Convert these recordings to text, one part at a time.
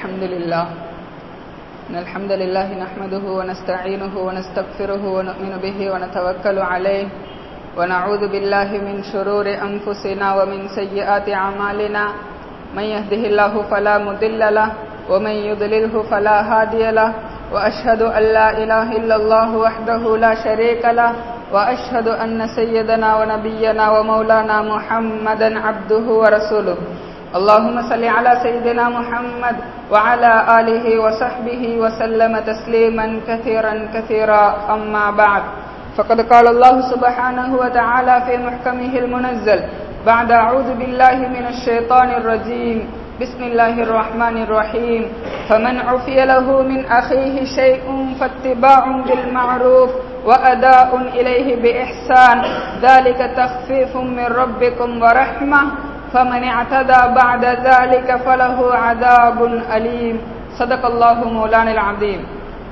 الحمد لله إن الحمد لله نحمده ونستعينه ونستغفره ونؤمن به ونتوكل عليه ونعوذ بالله من شرور أنفسنا ومن سيئات أعمالنا من يهده الله فلا مضل له ومن يضلله فلا هادي له وأشهد أن لا إله إلا الله وحده لا شريك له وأشهد أن سيدنا ونبينا ومولانا محمدا عبده ورسوله اللهم صل على سيدنا محمد وعلى آله وصحبه وسلم تسليما كثيرا كثيرا أما بعد فقد قال الله سبحانه وتعالى في محكمه المنزل بعد أعوذ بالله من الشيطان الرجيم بسم الله الرحمن الرحيم فمن عفي له من أخيه شيء فاتباع بالمعروف وأداء إليه بإحسان ذلك تخفيف من ربكم ورحمة فمن اعتدى بعد ذلك فله عذاب أليم صدق الله مولانا العظيم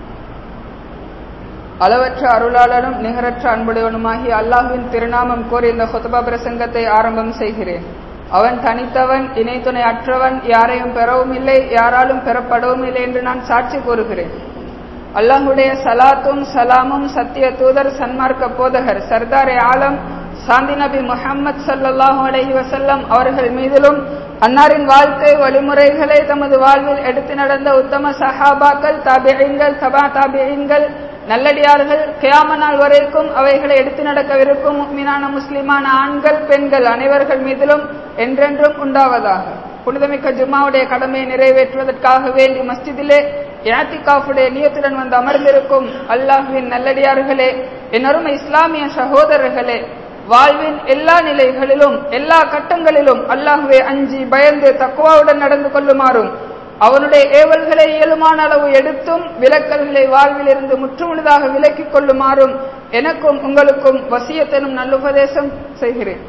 அளவற்ற அருளாளனும் நிகரற்ற அன்புடையவனுமாகி அல்லாஹுவின் திருநாமம் கோரி இந்த ஹுத்பா பிரசங்கத்தை ஆரம்பம் செய்கிறேன் அவன் தனித்தவன் இணை துணை அற்றவன் யாரையும் பெறவும் இல்லை யாராலும் பெறப்படவும் இல்லை என்று நான் சாட்சி கூறுகிறேன் அல்லாஹுடைய சலாத்தும் சலாமும் சத்திய தூதர் சன்மார்க்க போதகர் சர்தாரே ஆலம் சாந்தி நபி முஹம்மது சல்லாஹூ அலஹி வசல்லம் அவர்கள் மீதிலும் அன்னாரின் வாழ்க்கை வழிமுறைகளை தமது வாழ்வில் எடுத்து நடந்த உத்தம சஹாபாக்கள் தாபியங்கள் தபா தாபியங்கள் நல்லடியார்கள் கியாம நாள் வரைக்கும் அவைகளை எடுத்து நடக்கவிருக்கும் மீனான முஸ்லிமான ஆண்கள் பெண்கள் அனைவர்கள் மீதிலும் என்றென்றும் உண்டாவதாக புனிதமிக்க ஜும்மாவுடைய கடமையை நிறைவேற்றுவதற்காக வேண்டி மஸ்ஜிதிலே யாத்திகாஃபுடைய நியத்துடன் வந்து அமர்ந்திருக்கும் அல்லாஹுவின் நல்லடியார்களே என் அருமை இஸ்லாமிய சகோதரர்களே வாழ்வின் எல்லா நிலைகளிலும் எல்லா கட்டங்களிலும் அல்லாஹுவை அஞ்சி பயந்து தக்குவாவுடன் நடந்து கொள்ளுமாறும் அவனுடைய ஏவல்களை இயலுமான அளவு எடுத்தும் விலக்கல்களை வாழ்வில் இருந்து முற்றுமுழுதாக விலக்கிக் கொள்ளுமாறும் எனக்கும் உங்களுக்கும் வசியத்தனும் நல்லுபதேசம் செய்கிறேன்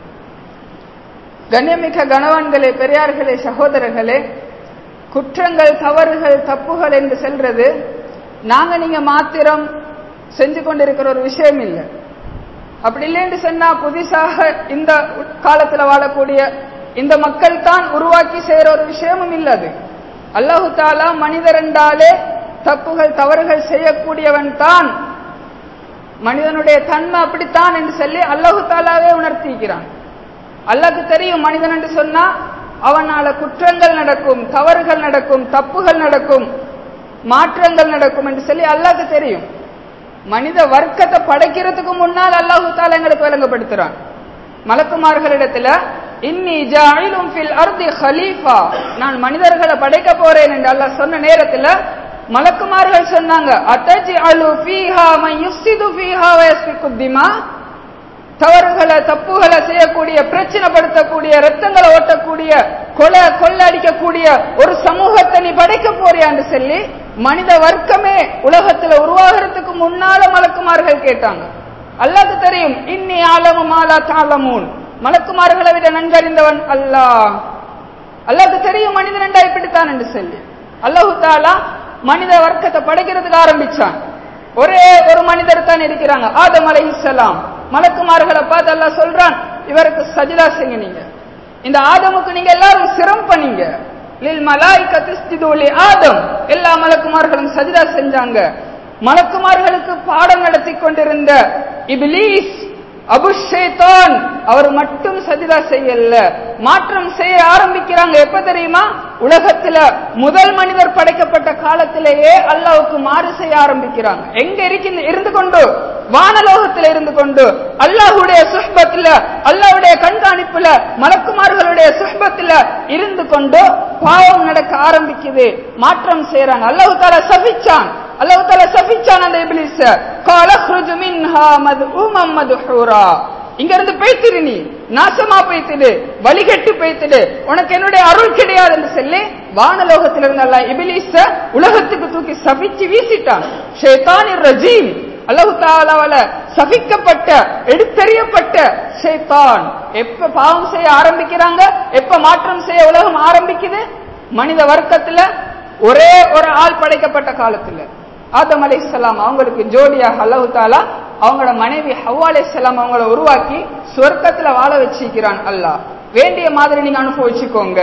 கண்ணியமிக்க கணவான்களே பெரியார்களே சகோதரர்களே குற்றங்கள் தவறுகள் தப்புகள் என்று செல்றது நாங்க நீங்க மாத்திரம் செஞ்சு கொண்டிருக்கிற ஒரு விஷயம் இல்லை அப்படி இல்லைன்னு சொன்னா புதுசாக இந்த காலத்துல வாழக்கூடிய இந்த மக்கள் தான் உருவாக்கி செய்யற ஒரு விஷயமும் இல்லை அது அல்லாஹு தாலா மனிதர் என்றாலே தப்புகள் தவறுகள் செய்யக்கூடியவன் தான் மனிதனுடைய தன்மை அப்படித்தான் என்று சொல்லி அல்லாஹு தாலாவே உணர்த்திக்கிறான் அல்லாஹ்க்கு தெரியும் மனிதன் என்று சொன்னா அவனால குற்றங்கள் நடக்கும் தவறுகள் நடக்கும் தப்புகள் நடக்கும் மாற்றங்கள் நடக்கும் என்று சொல்லி அல்லாஹ்க்கு தெரியும் மனித வர்க்கத்தை படைக்கிறதுக்கு முன்னால் அல்லாஹு தாலா எங்களுக்கு விளங்கப்படுத்துறான் மலக்குமார்களிடத்துல இன்னி ஜாயிலும் ஃபில் அர்தி ஹலீஃபா நான் மனிதர்களை படைக்க போறேன் என்று அல்லாஹ் சொன்ன நேரத்துல மலக்குமார்கள் சொன்னாங்க அத்தஜி அலு ஃபீஹா மன் யுஃப்சிது ஃபீஹா வ யஸ்பிகு திமா தவறுகளை தப்புகளை செய்யக்கூடிய பிரச்சனைப்படுத்தக்கூடிய ரத்தங்களை ஓட்டக்கூடிய கொலை கொள்ளடிக்கக்கூடிய ஒரு சமூகத்தை நீ படைக்க போறியான்னு சொல்லி மனித வர்க்கமே உலகத்துல உருவாகிறதுக்கு முன்னால மலக்குமார்கள் கேட்டாங்க அல்லாஹ்க்கு தெரியும் இன்னி ஆலமு மாலா தாலமூன் மலக்குமார்களை விட நன்கறிந்தவன் அல்லாஹ் அல்லாஹ்க்கு தெரியும் மனிதன் என்றா இப்படித்தான் என்று சொல்லி அல்லாஹு தாலா மனித வர்க்கத்தை படைக்கிறதுக்கு ஆரம்பிச்சான் ஒரே ஒரு மனிதர் தான் இருக்கிறாங்க ஆதம் அலை இஸ்லாம் மலக்குமார்களை பார்த்து அல்லாஹ் சொல்றான் இவருக்கு சஜிதா செய்யுங்க நீங்க இந்த ஆதமுக்கு நீங்க எல்லாரும் சிரம் பண்ணீங்க லில் மலாய்கத்து ஆதம் எல்லா மலக்குமார்களும் சஜிதா செஞ்சாங்க மலக்குமார்களுக்கு பாடம் நடத்தி கொண்டிருந்த இபிலீஸ் அபுஷேதான் அவர் மட்டும் சஜிதா செய்யல மாற்றம் செய்ய ஆரம்பிக்கிறாங்க எப்ப தெரியுமா உலகத்துல முதல் மனிதர் படைக்கப்பட்ட காலத்திலேயே அல்லாவுக்கு மாறு செய்ய ஆரம்பிக்கிறாங்க எங்க இருக்கின்ற இருந்து கொண்டு வானலோகத்துல இருந்து கொண்டு அல்லாஹுடைய சுஷ்பத்துல அல்லாஹுடைய கண்காணிப்புல மலக்குமார்களுடைய சுஷ்பத்துல இருந்து கொண்டு பாவம் நடக்க ஆரம்பிக்குது மாற்றம் செய்யறாங்க அல்லாஹு தாலா சபிச்சான் அல்லாஹு தாலா சபிச்சான் அந்த இபிலிஸ கால ஹ்ருஜு மின்ஹா மதுஊமம் மதுஹூரா இங்க இருந்து பேய்த்திரு நீ நாசமா பேய்த்திடு வழிகட்டு பேய்த்திடு உனக்கு என்னுடைய அருள் கிடையாது என்று சொல்லி வானலோகத்தில் இருந்த அல்லா இபிலிஸ உலகத்துக்கு தூக்கி சபிச்சு வீசிட்டான் ஷேதான் ரஜீம் அல்லாஹு தாலாவால சபிக்கப்பட்ட எடுத்தறியப்பட்ட ஷேத்தான் எப்ப பாவம் செய்ய ஆரம்பிக்கிறாங்க எப்ப மாற்றம் செய்ய உலகம் ஆரம்பிக்குது மனித வர்க்கத்துல ஒரே ஒரு ஆள் படைக்கப்பட்ட காலத்துல ஆதம் அலை அவங்களுக்கு ஜோடியாக அல்லாஹு தாலா அவங்களோட மனைவி ஹவ்வா அலை அவங்கள உருவாக்கி சொர்க்கத்துல வாழ வச்சிருக்கிறான் அல்லாஹ் வேண்டிய மாதிரி நீங்க அனுபவிச்சுக்கோங்க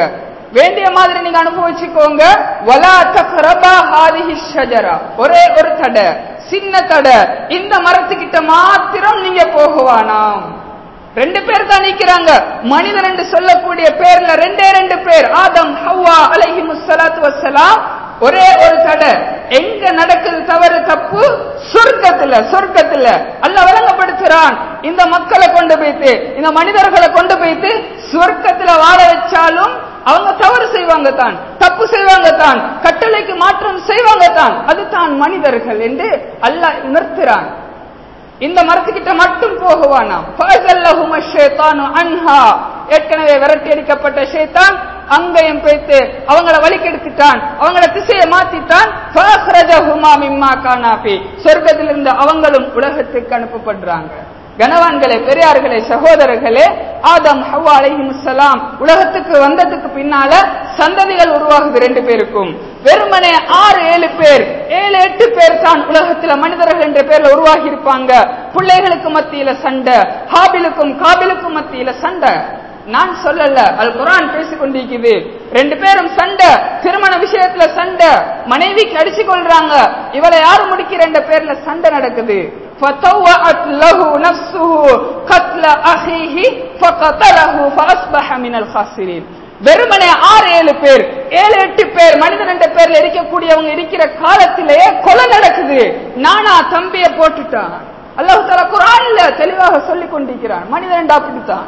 வேண்டிய மாதிரி நீங்க அனுபவிச்சுக்கோங்க வலா தக்ரபா ஹாதிஹி ஷஜரா ஒரே ஒரு தடை சின்ன தடை இந்த மரத்துக்கிட்ட மாத்திரம் நீங்க போகுவானாம் ரெண்டு பேர் தான் நிக்கிறாங்க மனிதன் என்று சொல்லக்கூடிய பேர்ல ரெண்டே ரெண்டு பேர் ஆதம் ஹவ்வா அலைஹி முஸ்ஸலாத்து வஸ்ஸலாம் ஒரே ஒரு தடை எங்க நடக்குது தவறு தப்பு சொர்க்கத்துல சொர்க்கத்துல அல்ல வழங்கப்படுத்துறான் இந்த மக்களை கொண்டு போயிட்டு இந்த மனிதர்களை கொண்டு போயிட்டு சொர்க்கத்துல வாழ வச்சாலும் அவங்க தவறு செய்வாங்க தான் தப்பு செய்வாங்க தான் கட்டளைக்கு மாற்றம் செய்வாங்க தான் அது தான் மனிதர்கள் என்று அல்லாஹ் உணர்த்துறான் இந்த மரத்துக்கிட்ட மட்டும் போகுவானாம் ஃபஅஸல்லஹும ஷைத்தானு அன்ஹா ஏற்கனவே விரட்டி அடிக்கப்பட்ட ஷைத்தான் அங்கேயும் போய்த்து அவங்கள வழிகெடுத்துட்டான் அவங்கள திசையை மாத்திட்டான் ஃபஅக்ரஜஹுமா மிம்மா கானா ஃபீ சொர்க்கத்திலிருந்து அவங்களும் உலகத்துக்கு அனுப்பப்படுறாங்க கனவான்களே பெரியார்களே சகோதரர்களே ஆதம் ஹவ்வா அலைஹிமுஸ்ஸலாம் உலகத்துக்கு வந்ததுக்கு பின்னால சந்ததிகள் உருவாகுது ரெண்டு பேருக்கும் வெறுமனே ஆறு ஏழு பேர் ஏழு எட்டு பேர் தான் உலகத்துல மனிதர்கள் என்ற பேர்ல உருவாகி இருப்பாங்க பிள்ளைகளுக்கு மத்தியில சண்டை ஹாபிலுக்கும் காபிலுக்கும் மத்தியில சண்டை நான் சொல்லல அல் குரான் பேசிக் கொண்டிருக்குது ரெண்டு பேரும் சண்டை திருமண விஷயத்துல சண்டை மனைவிக்கு அடிச்சு கொள்றாங்க இவளை யாரு முடிக்கிற என்ற பேர்ல சண்டை நடக்குது فطوعت له نفسه قتل أخيه فقتله فأصبح من الخاسرين வெறுமனே ஆறு ஏழு பேர் ஏழு எட்டு பேர் மனிதன் என்ற பேர்ல இருக்கக்கூடியவங்க இருக்கிற காலத்திலேயே கொலை நடக்குது நானா தம்பிய போட்டுட்டான் அல்லாஹு தாலா குரான்ல தெளிவாக சொல்லிக் கொண்டிருக்கிறான் மனிதன் அப்படித்தான்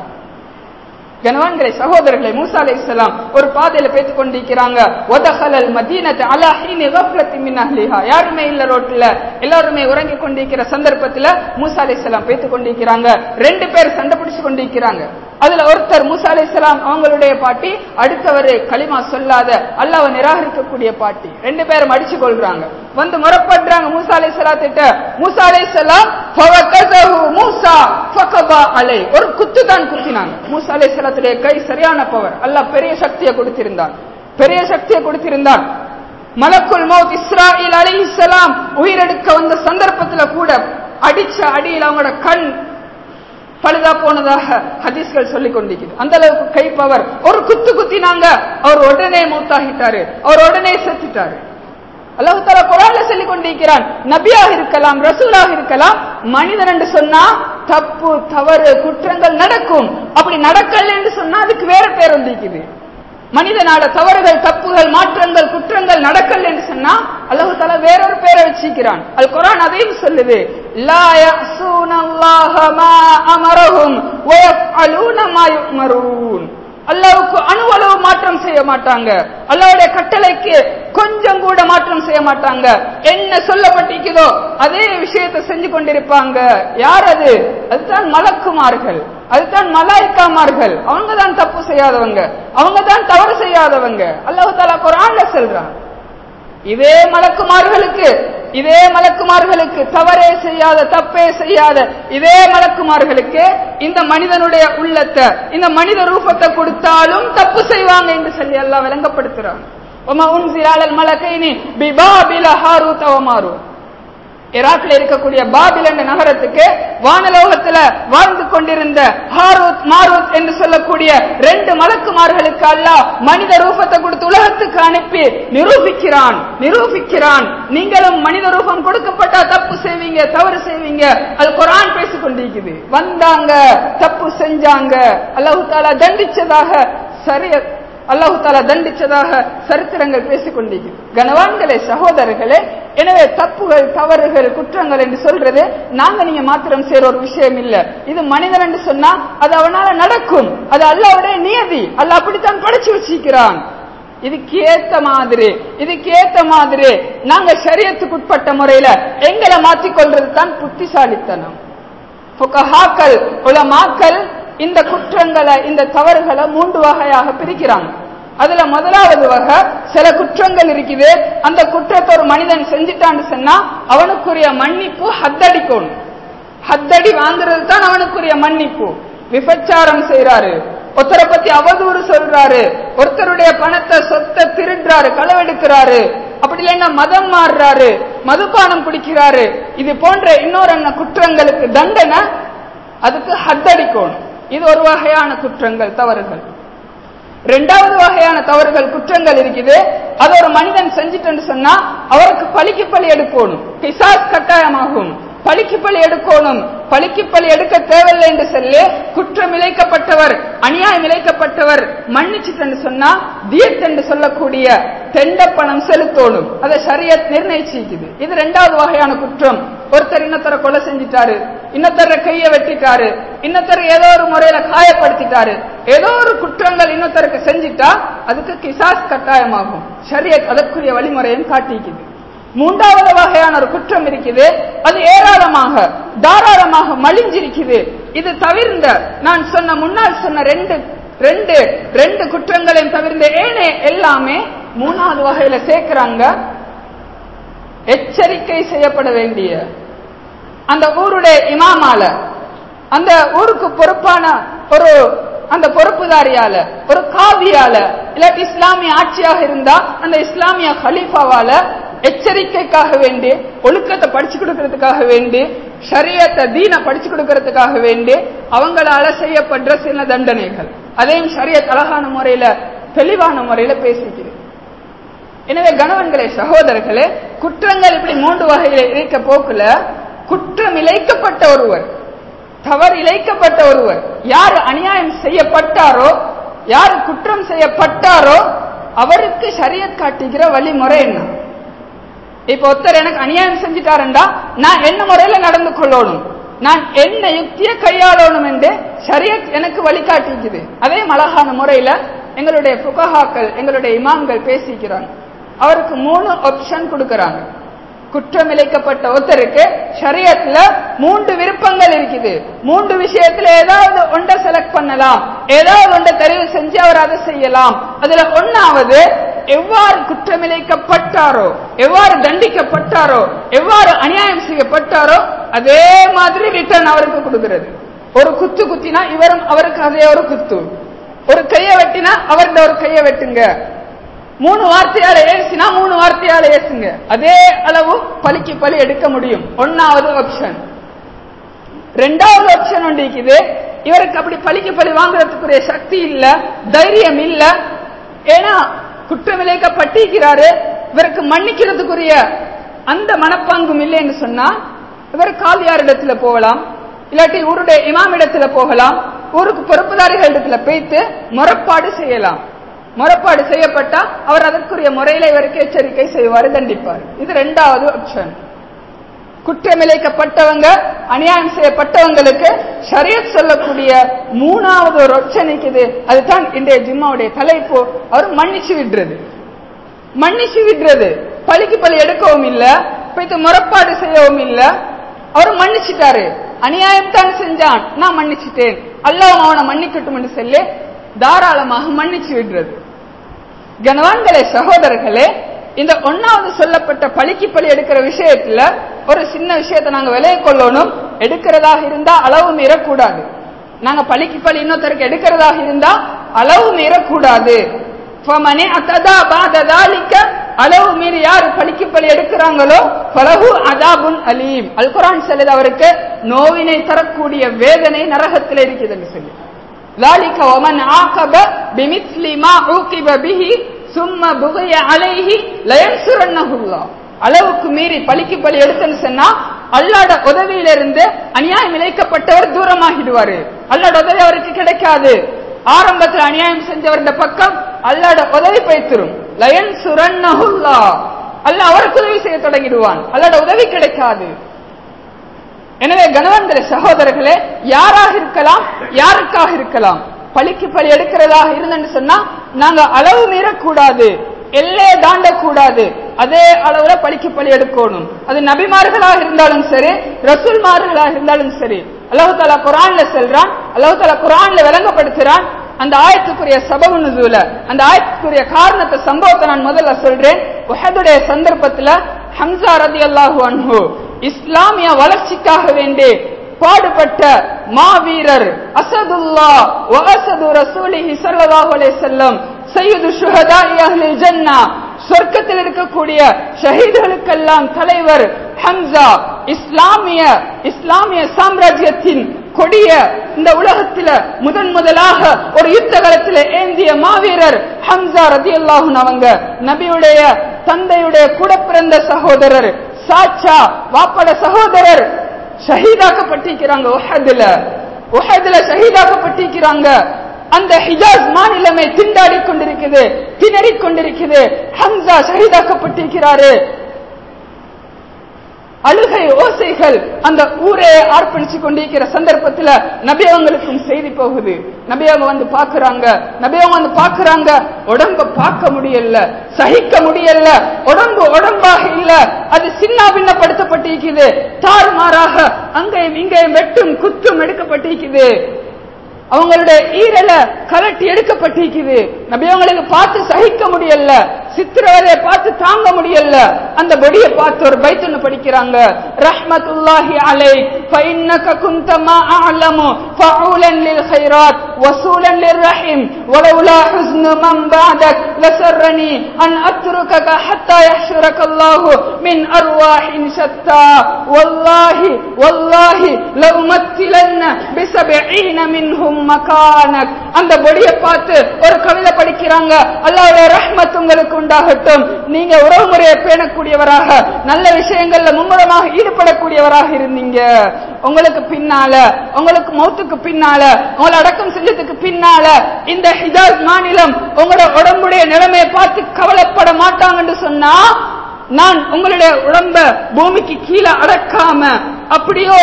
கனவான்களே சகோதரர்களே மூசா அலை இஸ்லாம் ஒரு பாதையில பேத்துக் கொண்டிருக்கிறாங்க ஒதஹலல் மதீனத்தை அலா ஹீனி கஃப்லத்தி மின் அஹ்லிஹா யாருமே இல்ல ரோட்ல எல்லாருமே உறங்கி கொண்டிருக்கிற சந்தர்ப்பத்துல மூசா அலை இஸ்லாம் பேத்துக் கொண்டிருக்கிறாங்க ரெண்டு பேர் சண்டை பிடிச்சு கொண்டிருக்கிறாங்க அதுல ஒருத்தர் மூசா அலை இஸ்லாம் அவங்களுடைய பாட்டி அடுத்தவர் களிமா சொல்லாத அல்லாஹ்வை நிராகரிக்கக்கூடிய பாட்டி ரெண்டு பேரும் அடிச்சு கொள்றாங்க வந்து முறப்படுறாங்க மூசா அலை சலாத்திட்ட மூசா அலை சலாம் மூசா ஃபகபா அலை ஒரு குத்து தான் குத்தினாங்க மூசா அலை சலாத்துடைய கை சரியான பவர் அல்லாஹ் பெரிய சக்தியை கொடுத்திருந்தான் பெரிய சக்தியை கொடுத்திருந்தான் மலக்குல் மௌத் இஸ்ராயில் அலைஹிஸ்ஸலாம் உயிரெடுக்க வந்த சந்தர்ப்பத்துல கூட அடிச்ச அடியில் அவங்களோட கண் பழுதா போனதாக ஹதீஸ்கள் சொல்லிக் கொண்டிருக்கிறது அந்த அளவுக்கு கை பவர் ஒரு குத்து குத்தினாங்க அவர் உடனே மூத்தாகிட்டாரு அவர் உடனே செத்துட்டாரு அல்லாஹு தாலா குரான்ல சொல்லிக் கொண்டிருக்கிறான் நபியாக இருக்கலாம் ரசூலாக இருக்கலாம் மனிதன் என்று சொன்னா தப்பு தவறு குற்றங்கள் நடக்கும் அப்படி நடக்கல என்று சொன்னா அதுக்கு வேற பேர் வந்திருக்குது மனிதனால தவறுகள் தப்புகள் மாற்றங்கள் குற்றங்கள் நடக்கல என்று சொன்னா அல்லாஹு தாலா வேறொரு பேரை வச்சிருக்கிறான் அல் குரான் அதையும் சொல்லுது லா யஸூன அல்லாஹ மா அமரஹும் வ யஃஅலூன மா யுமரூன் அல்லாவுக்கு அணுவளவு மாற்றம் செய்ய மாட்டாங்க அல்லாவுடைய கட்டளைக்கு கொஞ்சம் கூட மாற்றம் செய்ய மாட்டாங்க என்ன சொல்லப்பட்டிருக்குதோ அதே விஷயத்தை செஞ்சு கொண்டிருப்பாங்க யார் அது அதுதான் மலக்குமார்கள் அதுதான் மலாய்க்காமார்கள் அவங்க தான் தப்பு செய்யாதவங்க அவங்க தான் தவறு செய்யாதவங்க அல்லாஹு தாலா குரான்ல சொல்றான் இதே மலக்குமார்களுக்கு இதே மலக்குமார்களுக்கு தவறே செய்யாத தப்பே செய்யாத இதே மலக்குமார்களுக்கு இந்த மனிதனுடைய உள்ளத்தை இந்த மனித ரூபத்தை கொடுத்தாலும் தப்பு செய்வாங்க என்று சொல்லி எல்லாம் விளங்கப்படுத்துறான் ஒமா உன்சிலாளல் மலக்கைனி பிபாபில ஹாரூத் அவமாரூத் ஈராக்ல இருக்கக்கூடிய பாபில் என்ற நகரத்துக்கு வானலோகத்துல வாழ்ந்து கொண்டிருந்த ஹாரூத் மாரூத் என்று சொல்லக்கூடிய ரெண்டு மலக்குமார்களுக்கு அல்லாஹ் மனித ரூபத்தை கொடுத்து உலகத்துக்கு அனுப்பி நிரூபிக்கிறான் நிரூபிக்கிறான் நீங்களும் மனித ரூபம் கொடுக்கப்பட்டா தப்பு செய்வீங்க தவறு செய்வீங்க அது குரான் பேசிக் கொண்டிருக்குது வந்தாங்க தப்பு செஞ்சாங்க அல்லாஹு தாலா தண்டிச்சதாக சரிய அல்லாஹு தாலா தண்டிச்சதாக சரித்திரங்கள் பேசிக் கொண்டிருக்கிறது கனவான்களே சகோதரர்களே எனவே தப்புகள் தவறுகள் குற்றங்கள் என்று சொல்றது நாங்க நீங்க மாத்திரம் செய்யற ஒரு விஷயம் இல்ல இது மனிதன் என்று சொன்னா அது அவனால நடக்கும் அது அல்லாவுடைய நியதி அல்லாஹ் அப்படித்தான் படைச்சு வச்சிருக்கிறான் இதுக்கு ஏத்த மாதிரி இதுக்கு ஏத்த மாதிரி நாங்க சரியத்துக்கு உட்பட்ட முறையில எங்களை மாத்திக்கொள்றது தான் புத்திசாலித்தனம் புகஹாக்கள் உலமாக்கள் இந்த குற்றங்களை இந்த தவறுகளை மூன்று வகையாக பிரிக்கிறாங்க அதுல முதலாவது வகை சில குற்றங்கள் இருக்குது அந்த குற்றத்தை ஒரு மனிதன் செஞ்சிட்டான்னு சொன்னா அவனுக்குரிய மன்னிப்பு ஹத்தடிக்கணும் ஹத்தடி வாங்குறது தான் அவனுக்குரிய மன்னிப்பு விபச்சாரம் செய்யறாரு ஒருத்தரை பத்தி அவதூறு சொல்றாரு ஒருத்தருடைய பணத்தை சொத்தை திருடுறாரு களவெடுக்கிறாரு அப்படி இல்லைன்னா மதம் மாறுறாரு மதுபானம் குடிக்கிறாரு இது போன்ற இன்னொரு என்ன குற்றங்களுக்கு தண்டனை அதுக்கு ஹத்தடிக்கணும் இது ஒரு வகையான குற்றங்கள் தவறுகள் ரெண்டாவது வகையான தவறுகள் குற்றங்கள் இருக்குது அது ஒரு மனிதன் செஞ்சிட்டு சொன்னா அவருக்கு பழிக்கு பழி எடுக்கணும் கிசாஸ் கட்டாயமாகும் பழிக்கு பழி எடுக்கணும் பழிக்கு பழி எடுக்க தேவையில்லை என்று சொல்லி குற்றம் இழைக்கப்பட்டவர் அநியாயம் இழைக்கப்பட்டவர் மன்னிச்சுட்டு சொன்னா தியத் என்று சொல்லக்கூடிய தெண்ட பணம் செலுத்தணும் அதை சரியத் நிர்ணயிச்சிக்குது இது ரெண்டாவது வகையான குற்றம் ஒருத்தர் இன்னொருத்தர கொலை செஞ்சிட்டாரு இன்னொருத்தர கையை வெட்டிட்டாரு இன்னொருத்தர் ஏதோ ஒரு முறையில காயப்படுத்திட்டாரு ஏதோ ஒரு குற்றங்கள் இன்னொருத்தருக்கு செஞ்சிட்டா அதுக்கு கிசாஸ் கட்டாயமாகும் ஷரியத் அதற்குரிய வழிமுறையும் காட்டிக்குது மூன்றாவது வகையான ஒரு குற்றம் இருக்குது அது ஏராளமாக தாராளமாக மலிஞ்சிருக்குது இது தவிர்ந்த நான் சொன்ன முன்னால் சொன்ன ரெண்டு ரெண்டு ரெண்டு குற்றங்களையும் தவிர்ந்த ஏனே எல்லாமே மூணாவது வகையில சேர்க்கிறாங்க எச்சரிக்கை செய்யப்பட வேண்டிய அந்த ஊருடைய இமாமால அந்த ஊருக்கு பொறுப்பான ஒரு அந்த பொறுப்புதாரியால ஒரு காவியால இல்லாட்டி இஸ்லாமிய ஆட்சியாக இருந்தா அந்த இஸ்லாமிய ஹலீஃபாவால எச்சரிக்கைக்காக வேண்டி ஒழுக்கத்தை படிச்சு கொடுக்கறதுக்காக வேண்டி ஷரியத்தை தீன படிச்சு கொடுக்கறதுக்காக வேண்டி அவங்களால செய்யப்படுற சில தண்டனைகள் அதையும் ஷரியத் அழகான முறையில தெளிவான முறையில பேசிக்கிறது எனவே கணவன்களே சகோதரர்களே குற்றங்கள் இப்படி மூன்று வகையில இழைக்க போக்குல குற்றம் இழைக்கப்பட்ட ஒருவர் தவறு இழைக்கப்பட்ட ஒருவர் யார் அநியாயம் செய்யப்பட்டாரோ யார் குற்றம் செய்யப்பட்டாரோ அவருக்கு சரியத் காட்டுகிற வழிமுறை என்ன இப்ப ஒருத்தர் எனக்கு அநியாயம் செஞ்சுட்டாருண்டா நான் என்ன முறையில நடந்து கொள்ளணும் நான் என்ன யுக்திய கையாளணும் என்று ஷரியத் எனக்கு வழிகாட்டிக்குது அதே அழகான முறையில எங்களுடைய புகஹாக்கள் எங்களுடைய இமாம்கள் பேசிக்கிறாங்க அவருக்கு மூணு ஆப்ஷன் கொடுக்கறாங்க குற்றம் இழைக்கப்பட்ட ஒருத்தருக்கு ஷரியத்ல மூன்று விருப்பங்கள் இருக்குது மூன்று விஷயத்துல ஏதாவது ஒன்றை செலக்ட் பண்ணலாம் ஏதாவது ஒன்றை தெரிவு செஞ்சு அவர் அதை செய்யலாம் அதுல ஒன்னாவது எவ்வாறு குற்றம் இழைக்கப்பட்டாரோ எவ்வாறு தண்டிக்கப்பட்டாரோ எவ்வாறு அநியாயம் செய்யப்பட்டாரோ அதே மாதிரி ரிட்டர்ன் அவருக்கு கொடுக்கிறது ஒரு குத்து குத்தினா இவரும் அவருக்கு அதே ஒரு குத்து ஒரு கையை வெட்டினா அவர்கிட்ட ஒரு கையை வெட்டுங்க மூணு வார்த்தையால ஏசினா மூணு வார்த்தையால ஏசுங்க அதே அளவு பலிக்கு பலி எடுக்க முடியும் ஒன்னாவது ஆப்ஷன் ரெண்டாவது ஆப்ஷன் ஒன்று இருக்குது இவருக்கு அப்படி பலிக்கு பலி வாங்குறதுக்குரிய சக்தி இல்ல தைரியம் இல்ல ஏன்னா குற்றம் விளைக்கப்பட்டிருக்கிறாரு இவருக்கு மன்னிக்கிறதுக்குரிய அந்த மனப்பாங்கும் இல்லைன்னு சொன்னா இவர் காலியார் இடத்துல போகலாம் இல்லாட்டி ஊருடைய இமாம் இடத்துல போகலாம் ஊருக்கு பொறுப்புதாரிகள் இடத்துல போய்த்து முறப்பாடு செய்யலாம் முறப்பாடு செய்யப்பட்டா அவர் அதற்குரிய முறையில இவருக்கு எச்சரிக்கை செய்வார் தண்டிப்பார் இது ரெண்டாவது ஆப்ஷன் குற்றமிழைக்கப்பட்டவங்க அநியாயம் செய்யப்பட்டவங்களுக்கு ஷரியத் சொல்லக்கூடிய மூணாவது ஒரு ஆப்ஷன் இருக்குது அதுதான் இன்றைய ஜிம்மாவுடைய தலைப்பு அவர் மன்னிச்சு விடுறது மன்னிச்சு விடுறது பழிக்கு பழி எடுக்கவும் இல்ல போய்த்து முறப்பாடு செய்யவும் இல்ல அவர் மன்னிச்சிட்டாரு அநியாயம் தான் செஞ்சான் நான் மன்னிச்சிட்டேன் அல்லாஹ் அவனை மன்னிக்கட்டும் சொல்லி தாராளமாக மன்னிச்சு விடுறது கனவான்களே சகோதரர்களே இந்த ஒன்னாவது சொல்லப்பட்ட பழிக்கு பழி எடுக்கிற விஷயத்துல ஒரு சின்ன விஷயத்தை நாங்க விலையை கொள்ளணும் எடுக்கிறதாக இருந்தா அளவு மீறக்கூடாது நாங்க பழிக்கு பழி இன்னொருத்தருக்கு எடுக்கிறதாக இருந்தா அளவு மீறக்கூடாது அளவு மீறி யாரு பழிக்கு பழி எடுக்கிறாங்களோ பலகு அதாபுன் அலீம் அல் குரான் செல்லுது அவருக்கு நோவினை தரக்கூடிய வேதனை நரகத்தில் இருக்குதுன்னு சொல்லி ذلك ومن عاقب بمثل ما عوقب به ثم بغي عليه لينصرنه الله அளவுக்கு மீறி பழிக்கு பழி எடுத்துன்னு சொன்னா அல்லாட உதவியிலிருந்து அநியாயம் இழைக்கப்பட்டவர் தூரமாகிடுவாரு அல்லாட உதவி அவருக்கு கிடைக்காது ஆரம்பத்தில் அநியாயம் செஞ்சவருடைய பக்கம் அல்லாட உதவி பைத்திரும் லயன் சுரன்னஹுல்லா அல்ல அவருக்கு உதவி செய்ய தொடங்கிடுவான் அல்லாட உதவி கிடைக்காது எனவே கணவன்களே சகோதரர்களே யாராக இருக்கலாம் யாருக்காக இருக்கலாம் பழிக்கு பழி எடுக்கிறதாக இருந்தேன்னு சொன்னா நாங்க அளவு மீறக்கூடாது எல்லையை தாண்டக்கூடாது அதே அளவுல பழிக்கு பழி எடுக்கணும் அது நபிமார்களாக இருந்தாலும் சரி ரசூல்மார்களாக இருந்தாலும் சரி அல்லாஹு தாலா குரான்ல செல்றான் அல்லாஹு தாலா குரான்ல விளங்கப்படுத்துறான் அந்த ஆயத்துக்குரிய சபபு நுசூல அந்த ஆயத்துக்குரிய காரணத்தை சம்பவத்தை நான் முதல்ல சொல்றேன் உஹதுடைய சந்தர்ப்பத்துல ஹம்சா ரதி அல்லாஹு அன்ஹு இஸ்லாமிய வளர்ச்சிக்காக வேண்டி பாடுபட்ட மாவீரர் அசதுல்லா வஅசது ரசூலிஹி ஸல்லல்லாஹு அலைஹி வஸல்லம் சையது ஷுஹதாஇ அஹ்லில் ஜன்னா சொர்க்கத்தில் இருக்கக்கூடிய ஷஹீதுகளுக்கெல்லாம் தலைவர் ஹம்சா இஸ்லாமிய இஸ்லாமிய சாம்ராஜ்யத்தின் கொடிய இந்த உலகத்தில முதன் முதலாக ஒரு யுத்த காலத்தில் ஏந்திய மாவீரர் ஹம்சா ரதியுல்லாஹு அவங்க நபியுடைய தந்தையுடைய கூட பிறந்த சகோதரர் சாச்சா வாப்பட சகோதரர் ஷஹீதாக்கப்பட்டிருக்கிறாங்க உஹதுல உஹதுல ஷஹீதாக்கப்பட்டிருக்கிறாங்க அந்த ஹிஜாஸ் மாநிலமே திண்டாடி கொண்டிருக்குது திணறிக் கொண்டிருக்குது ஹம்சா ஷஹீதாக்கப்பட்டிருக்கிறாரு அழுகை ஓசைகள் அந்த ஊரே ஆர்ப்பணிச்சு கொண்டிருக்கிற சந்தர்ப்பத்துல நபியவங்களுக்கும் செய்தி போகுது நபியவங்க வந்து பாக்குறாங்க நபியவங்க வந்து பாக்குறாங்க உடம்ப பார்க்க முடியல சகிக்க முடியல உடம்பு உடம்பாக இல்ல அது சின்ன பின்னப்படுத்தப்பட்டிருக்குது தாறுமாறாக அங்கேயும் இங்கேயும் வெட்டும் குத்தும் எடுக்கப்பட்டிருக்குது அவங்களுடைய ஈரல கலட்டி எடுக்கப்பட்டிருக்குது நபி அவங்களுக்கு பார்த்து சகிக்க முடியல சித்திரவதையை பார்த்து தாங்க முடியல அந்த பொடியை பார்த்து ஒரு பைத்துன்னு படிக்கிறாங்க ரஹ்மத்துல்லாஹி அலை فإنك كنت ما أعلم فعولا للخيرات وصولا للرحم ولولا حزن من بعدك لسرني أن أتركك حتى يحشرك الله من أرواح شتى والله والله لأمثلن بسبعين منهم مكانك அந்த பொடியை பார்த்து ஒரு கவிதை படிக்கிறாங்க அல்லாவுடைய ரஹ்மத் உங்களுக்கு உண்டாகட்டும் நீங்க உறவு முறையை பேணக்கூடியவராக நல்ல விஷயங்கள்ல மும்முரமாக ஈடுபடக்கூடியவராக இருந்தீங்க உங்களுக்கு பின்னால உங்களுக்கு மௌத்துக்கு பின்னால உங்களை அடக்கம் செஞ்சதுக்கு பின்னால இந்த ஹிஜாஸ் மாநிலம் உங்களோட உடம்புடைய நிலைமையை பார்த்து கவலைப்பட மாட்டாங்கன்னு சொன்னா நான் உங்களுடைய உடம்ப பூமிக்கு கீழே அடக்காம அப்படியோ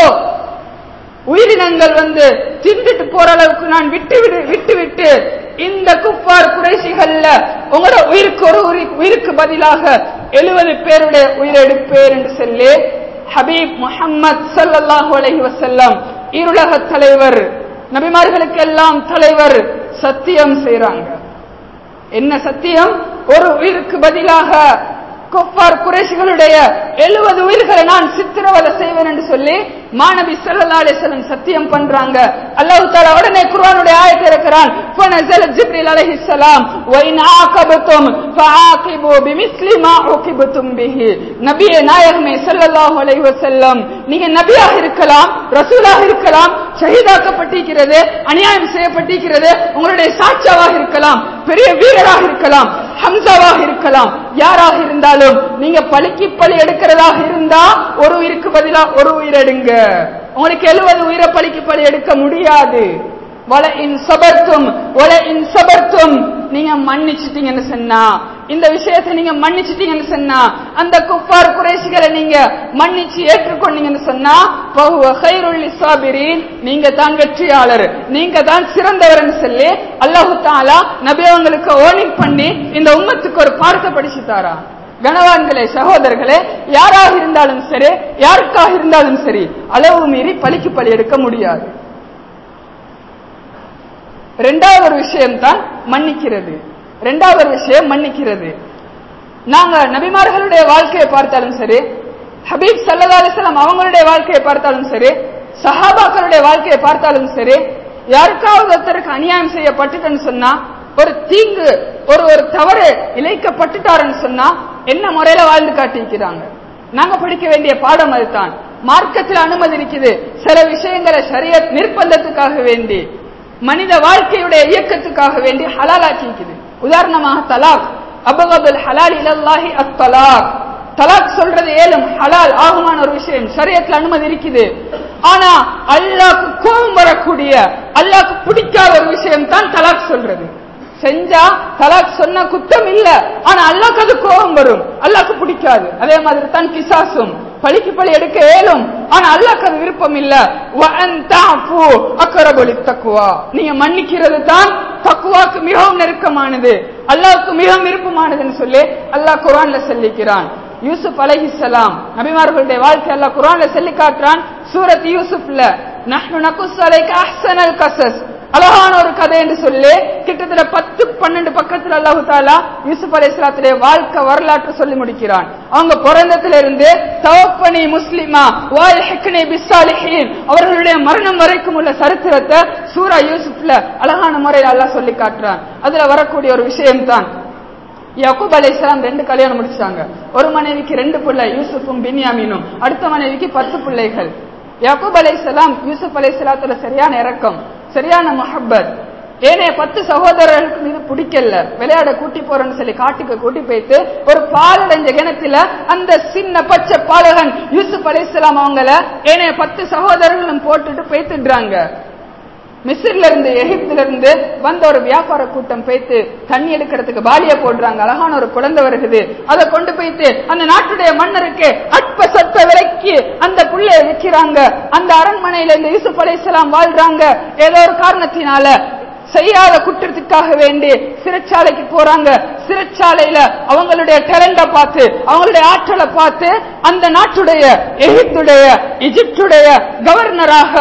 உயிரினங்கள் வந்து திண்டுட்டு போற அளவுக்கு நான் விட்டு விடு விட்டு விட்டு இந்த குப்பார் குறைசிகள்ல உங்களோட உயிருக்கு ஒரு உயிருக்கு பதிலாக எழுபது பேருடைய உயிரெடுப்பேர் என்று சொல்லி ஹபீப் முஹம்மத் சல்லல்லாஹு அலைஹி வசல்லம் இருளக தலைவர் நபிமார்களுக்கெல்லாம் தலைவர் சத்தியம் செய்றாங்க என்ன சத்தியம் ஒரு உயிருக்கு பதிலாக கொப்பார் குறைசிகளுடைய எழுபது உயிர்களை நான் சித்திரவதை செய்வேன் என்று சொல்லி மாணவி சல்லா அலிஸ்லம் சத்தியம் பண்றாங்க அல்லாஹு தாலா உடனே குர்ஆனுடைய ஆயத்தை இருக்கிறான் فنزل جبريل عليه السلام وان عاقبتم فعاقبوا بمثل ما عوقبتم به நபியே நாயகமே ஸல்லல்லாஹு அலைஹி வஸல்லம் நீங்க நபியாக இருக்கலாம் ரசூலாக இருக்கலாம் ஷஹீதாக்கப்பட்டிருக்கிறது அநியாயம் செய்யப்பட்டிருக்கிறது உங்களுடைய சாட்சியாவாக இருக்கலாம் பெரிய வீரராக இருக்கலாம் ஹம்சாவாக இருக்கலாம் யாராக இருந்தாலும் நீங்க பலிக்கு பலி எடுக்கிறதாக இருந்தா ஒரு உயிருக்கு பதிலா ஒரு உயிர் எடுங்க உங்களுக்கு எழுபது உயிரை பலிக்கு பலி எடுக்க முடியாது வல இன் சபர்த்தும் வல இன் சபர்த்தும் நீங்க மன்னிச்சிட்டீங்கன்னு சொன்னா இந்த விஷயத்தை நீங்க மன்னிச்சிட்டீங்கன்னு சொன்னா அந்த குப்பார் குறைசிகளை நீங்க மன்னிச்சு ஏற்றுக்கொண்டீங்கன்னு சொன்னா பகுவ ஹைருல் சாபிரின் நீங்க தான் வெற்றியாளர் நீங்க தான் சிறந்தவர்னு சொல்லி அல்லாஹு தாலா நபியவங்களுக்கு ஓனிங் பண்ணி இந்த உம்மத்துக்கு ஒரு பாடத்தை படிச்சு தாரா கனவான்களே சகோதரர்களே யாராக இருந்தாலும் சரி யாருக்காக இருந்தாலும் சரி அளவு மீறி பலிக்கு பலி எடுக்க முடியாது ரெண்டாவது ஒரு விஷயம் தான் மன்னிக்கிறது ரெண்டாவது ஒரு விஷயம் மன்னிக்கிறது நாங்க நபிமார்களுடைய வாழ்க்கையை பார்த்தாலும் சரி ஹபீப் சல்லா அலிஸ்லாம் அவங்களுடைய வாழ்க்கையை பார்த்தாலும் சரி சஹாபாக்களுடைய வாழ்க்கையை பார்த்தாலும் சரி யாருக்காவது ஒருத்தருக்கு அநியாயம் செய்யப்பட்டுட்டுன்னு சொன்னா ஒரு தீங்கு ஒரு ஒரு தவறு இழைக்கப்பட்டுட்டாருன்னு சொன்னா என்ன முறையில வாழ்ந்து காட்டியிருக்கிறாங்க நாங்க படிக்க வேண்டிய பாடம் அதுதான் மார்க்கத்தில் அனுமதி இருக்குது சில விஷயங்களை சரிய நிர்பந்தத்துக்காக வேண்டி மனித வாழ்க்கையுடைய இயக்கத்துக்காக வேண்டி ஹலாலாக்கி இருக்குது உதாரணமாக தலாக் அபகதுல் ஹலால் இலல்லாஹி அத்தலாக் தலாக் சொல்றது ஏலும் ஹலால் ஆகுமான ஒரு விஷயம் சரியத்துல அனுமதி இருக்குது ஆனா அல்லாக்கு கோபம் வரக்கூடிய அல்லாக்கு பிடிக்காத ஒரு விஷயம் தான் தலாக் சொல்றது செஞ்சா தலாக் சொன்ன குத்தம் இல்ல ஆனா அல்லாக்கு அது கோபம் வரும் அல்லாக்கு பிடிக்காது அதே மாதிரி தான் கிசாசும் பழிக்கு பழி எடுக்க இயலும் ஆனா அல்லாக்கு அது விருப்பம் இல்ல அக்கரபொலி தக்குவா நீங்க மன்னிக்கிறது தான் தக்குவாக்கு மிகவும் நெருக்கமானது அல்லாவுக்கு மிகவும் விருப்பமானதுன்னு சொல்லி அல்லாஹ் குரான்ல சொல்லிக்கிறான் யூசுப் அலைஹிஸ்ஸலாம் நபிமார்களுடைய வாழ்க்கை அல்லாஹ் குரான்ல சொல்லி காட்டுறான் சூரத் யூசுப்ல நஹ்னு நகுஸ் அலைக அஹ்ஸனல் கஸஸ் அழகான ஒரு கதை என்று சொல்லி கிட்டத்தட்ட பத்து பன்னெண்டு பக்கத்துல அல்லாஹு தாலா யூசுப் அலி இஸ்லாத்துடைய வாழ்க்கை வரலாற்று சொல்லி முடிக்கிறான் அவங்க பிறந்ததுல இருந்து தவப்பனி முஸ்லிமா வாய் ஹெக்னி பிஸ்ஸாலிஹீன் அவர்களுடைய மரணம் வரைக்கும் உள்ள சரித்திரத்தை சூரா யூசுப்ல அழகான முறையில் அல்லாஹ் சொல்லி காட்டுறான் அதுல வரக்கூடிய ஒரு விஷயம் தான் யக்கூப் அலி இஸ்லாம் ரெண்டு கல்யாணம் முடிச்சாங்க ஒரு மனைவிக்கு ரெண்டு பிள்ளை யூசுஃபும் பின்யாமீனும் அடுத்த மனைவிக்கு பத்து பிள்ளைகள் யாக்கூப் அலைஹிஸ்ஸலாம் யூசுப் அலைஹிஸ்ஸலாத்துல சரியான இரக்கம் சரியான முஹப்பத் ஏனைய பத்து சகோதரர்களுக்கு மீது பிடிக்கல விளையாட கூட்டி போறேன்னு சொல்லி காட்டுக்கு கூட்டி போயிட்டு ஒரு பாலடைஞ்ச கிணத்துல அந்த சின்ன பச்சை பாலகன் யூசுப் அலைஹிஸ்ஸலாம் அவங்கள ஏனைய பத்து சகோதரர்களும் போட்டுட்டு போய்த்துடுறாங்க மிஸ்ர்ல இருந்து எகிப்துல இருந்து வந்த ஒரு வியாபார கூட்டம் போய்த்து தண்ணி எடுக்கிறதுக்கு பாலிய போடுறாங்க அழகான ஒரு குழந்தை வருகுது அதை கொண்டு போயிட்டு அந்த நாட்டுடைய மன்னருக்கு அற்ப சட்ட விலைக்கு அந்த புள்ளைய விற்கிறாங்க அந்த அரண்மனையில இந்த யூசுப் அலைஹிஸ்ஸலாம் வாழ்றாங்க ஏதோ ஒரு காரணத்தினால செய்யாத குற்றத்துக்காக வேண்டி சிறைச்சாலைக்கு போறாங்க சிறைச்சாலையில அவங்களுடைய டேலண்ட பார்த்து அவங்களுடைய ஆற்றலை பார்த்து அந்த நாட்டுடைய எகிப்துடைய இஜிப்டுடைய கவர்னராக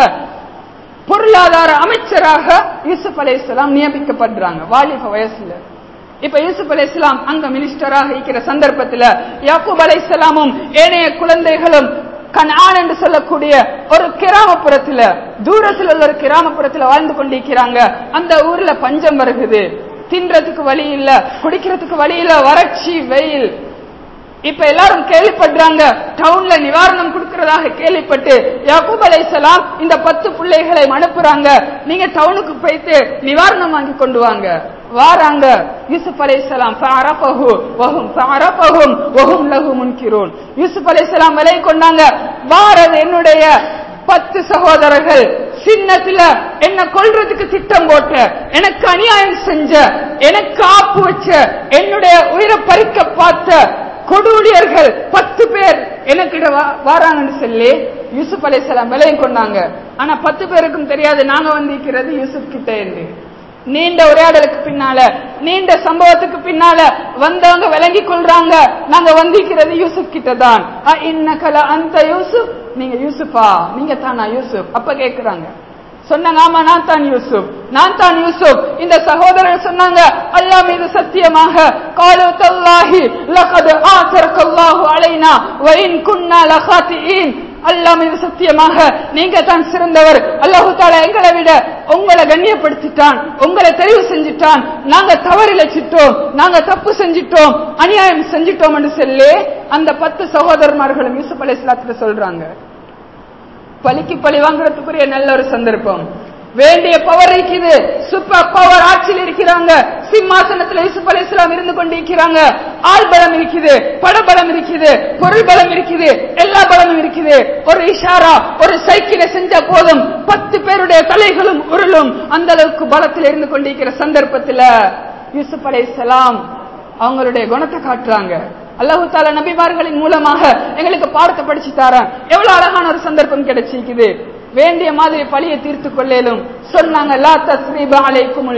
பொருளாதார அமைச்சராக யூசுப் அலைஹிஸ்ஸலாம் நியமிக்கப்படுறாங்க வாலிப வயசுல இப்ப யூசுப் அலைஹிஸ்ஸலாம் அங்க மினிஸ்டராக இருக்கிற சந்தர்ப்பத்துல யாக்கூப் அலைஹிஸ்ஸலாமும் ஏனைய குழந்தைகளும் கனான் என்று சொல்லக்கூடிய ஒரு கிராமப்புறத்துல தூரத்தில் உள்ள ஒரு கிராமப்புறத்துல வாழ்ந்து கொண்டிருக்கிறாங்க அந்த ஊர்ல பஞ்சம் வருகுது தின்றதுக்கு வழி இல்ல குடிக்கிறதுக்கு வழி இல்ல வறட்சி வெயில் இப்ப எல்லாரும் கேள்விப்படுறாங்க டவுன்ல நிவாரணம் கொடுக்கறதாக கேள்விப்பட்டு யாக்கூப் அலைஹிஸ்ஸலாம் இந்த பத்து பிள்ளைகளை அனுப்புறாங்க நீங்க டவுனுக்கு போயிட்டு நிவாரணம் வாங்கி கொண்டு வாங்க வாராங்க யூசுப் அலைஹிஸ்ஸலாம் ஃபஅரஃபஹு வஹும் ஃபஅரஃபஹும் வஹும் லஹு முன்கிரூன் யூசுப் அலைஹிஸ்ஸலாம் விலை கொண்டாங்க வாரது என்னுடைய பத்து சகோதரர்கள் சின்னத்துல என்ன கொல்றதுக்கு திட்டம் போட்ட எனக்கு அநியாயம் செஞ்ச எனக்கு ஆப்பு வச்ச என்னுடைய உயிரை பறிக்க பார்த்த கொடூழியர்கள் பத்து பேர் எனக்கிட்ட வாராங்கன்னு சொல்லி யூசுப் அலைஹிஸ்ஸலாம் விலையும் கொண்டாங்க ஆனா பத்து பேருக்கும் தெரியாது நாங்க வந்திருக்கிறது யூசுப் கிட்ட என்று நீண்ட உரையாடலுக்கு பின்னால நீண்ட சம்பவத்துக்கு பின்னால வந்தவங்க விளங்கி கொள்றாங்க நாங்க வந்திருக்கிறது யூசுப் கிட்ட தான் இன்னக்கல அந்த யூசுப் நீங்க யூசுஃபா நீங்க தானா யூசுப் அப்ப கேக்குறாங்க சொன்னாங்க ஆமா நான் தான் யூசுப் நான் தான் யூசுப் இந்த சகோதரர் சொன்னாங்க அல்லாஹ் மீது சத்தியமாக காலு தல்லாஹி லகத் ஆதரக்கல்லாஹு அலைனா வ இன் குன்னா லகாத்தியின் அல்லாஹ் மீது சத்தியமாக நீங்க தான் சிறந்தவர் அல்லாஹு தாலா எங்களை விட உங்களை கண்ணியப்படுத்திட்டான் உங்களை தெரிவு செஞ்சிட்டான் நாங்க தவறிழைச்சிட்டோம் நாங்க தப்பு செஞ்சிட்டோம் அநியாயம் செஞ்சிட்டோம் என்று சொல்லி அந்த பத்து சகோதரர்மார்களும் யூசுப் அலைஹிஸ்ஸலாத்துல சொல்றாங்க பலிக்கு பழி வாங்குறதுக்குரிய நல்ல ஒரு சந்தர்ப்பம் வேண்டிய பவர் இருக்குது சூப்பர் பவர் ஆட்சியில் இருக்கிறாங்க சிம்மாசனத்துல யூசுப் அலி இஸ்லாம் இருந்து கொண்டிருக்கிறாங்க ஆள் பலம் இருக்குது படபலம் இருக்குது பொருள் பலம் இருக்குது எல்லா பலமும் இருக்குது ஒரு இஷாரா ஒரு சைக்கிளை செஞ்ச போதும் பத்து பேருடைய தலைகளும் உருளும் அந்த அளவுக்கு பலத்தில் இருந்து கொண்டிருக்கிற சந்தர்ப்பத்துல யூசுப் அலி இஸ்லாம் அவங்களுடைய குணத்தை காட்டுறாங்க அல்லாஹு தாலா நபிமார்களின் மூலமாக எங்களுக்கு பாடத்தை படிச்சு தாரான் எவ்வளவு அழகான ஒரு சந்தர்ப்பம் கிடைச்சிருக்குது வேண்டிய மாதிரி பழியை தீர்த்து கொள்ளேலும் சொன்னாங்க லா தஸ்ரீப அலைக்கும்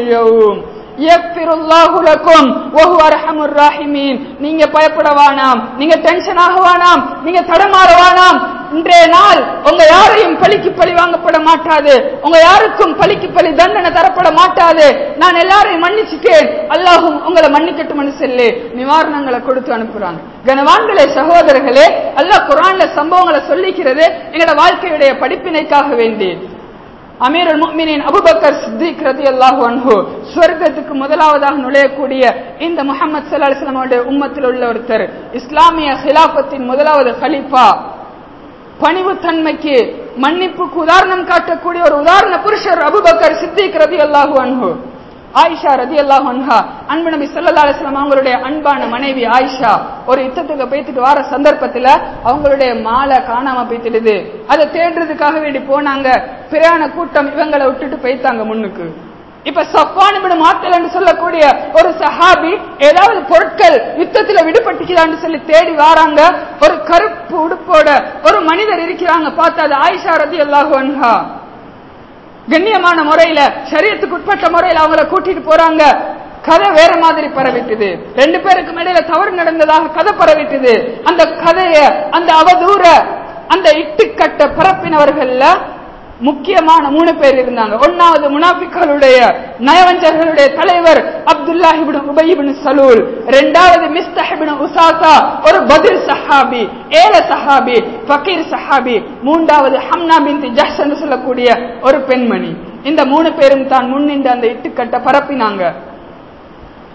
நீங்க பயப்பட வேணாம் நீங்க டென்ஷன் ஆக வேணாம் நீங்க தடமாற வேணாம் இன்றைய நாள் உங்க யாரையும் பழிக்கு பழி வாங்கப்பட மாட்டாது உங்க யாருக்கும் பழிக்கு பழி தண்டனை தரப்பட மாட்டாது நான் எல்லாரையும் மன்னிச்சுட்டேன் அல்லாஹும் உங்களை மன்னிக்கட்டும் சொல்லி நிவாரணங்களை கொடுத்து அனுப்புறாங்க கனவான்களே சகோதரர்களே அல்லாஹ் குரான்ல சம்பவங்களை சொல்லிக்கிறது எங்களோட வாழ்க்கையுடைய படிப்பினைக்காக வேண்டி அமீருல் முஃமினின் அபுபக்கர் சித்திக் ரலியல்லாஹு அன்ஹு சொர்க்கத்துக்கு முதலாவதாக நுழையக்கூடிய இந்த முஹம்மது ஸல்லல்லாஹு அலைஹி வஸல்லம் உம்மத்தில் உள்ள ஒருத்தர் இஸ்லாமிய ஹிலாஃபத்தின் முதலாவது கலீஃபா பணிவு தன்மைக்கு மன்னிப்புக்கு உதாரணம் காட்டக்கூடிய ஒரு உதாரண புருஷர் அபுபக்கர் சித்திக் ரலியல்லாஹு அன்ஹு ஆயிஷா ரதி அல்லாஹ் அன்ஹா அன்பு நபி ஸல்லல்லாஹு அலைஹி வஸல்லம் அவங்களுடைய அன்பான மனைவி ஆயிஷா ஒரு யுத்தத்துக்கு போய்த்துட்டு வர சந்தர்ப்பத்துல அவங்களுடைய மாலை காணாம போய்த்திடுது அதை தேடுறதுக்காக வேண்டி போனாங்க பிரயாண கூட்டம் இவங்களை விட்டுட்டு போய்த்தாங்க முன்னுக்கு இப்ப சஃபான் இப்னு மாத்தல் என்று சொல்லக்கூடிய ஒரு சஹாபி ஏதாவது பொருட்கள் யுத்தத்துல விடுபட்டுக்கிறான்னு சொல்லி தேடி வராங்க ஒரு கருப்பு உடுப்போட ஒரு மனிதர் இருக்கிறாங்க பார்த்தா அது ஆயிஷா ரதி அல்லாஹு அன்ஹா கண்ணியமான முறையில சரியத்துக்கு உட்பட்ட முறையில அவங்கள கூட்டிட்டு போறாங்க கதை வேற மாதிரி பரவிட்டுது ரெண்டு பேருக்கும் இடையில தவறு நடந்ததாக கதை பரவிட்டுது அந்த கதைய அந்த அவதூற அந்த இட்டுக்கட்ட பரப்பினவர்கள்ல முக்கியமான மூணு பேர் இருந்தாங்க ஒன்னாவது முனாபிக்களுடைய நயவஞ்சர்களுடைய தலைவர் அப்துல்லா இப்னு உபை இப்னு சலூல் இரண்டாவது மிஸ்தஹ் இப்னு உசாசா ஒரு பதில் சஹாபி ஏல சஹாபி ஃபகீர் சஹாபி மூன்றாவது ஹம்னா பின் ஜஹ்ஸ் என்று சொல்லக்கூடிய ஒரு பெண்மணி இந்த மூணு பேரும் தான் முன்னின்று அந்த இட்டுக்கட்ட பரப்பினாங்க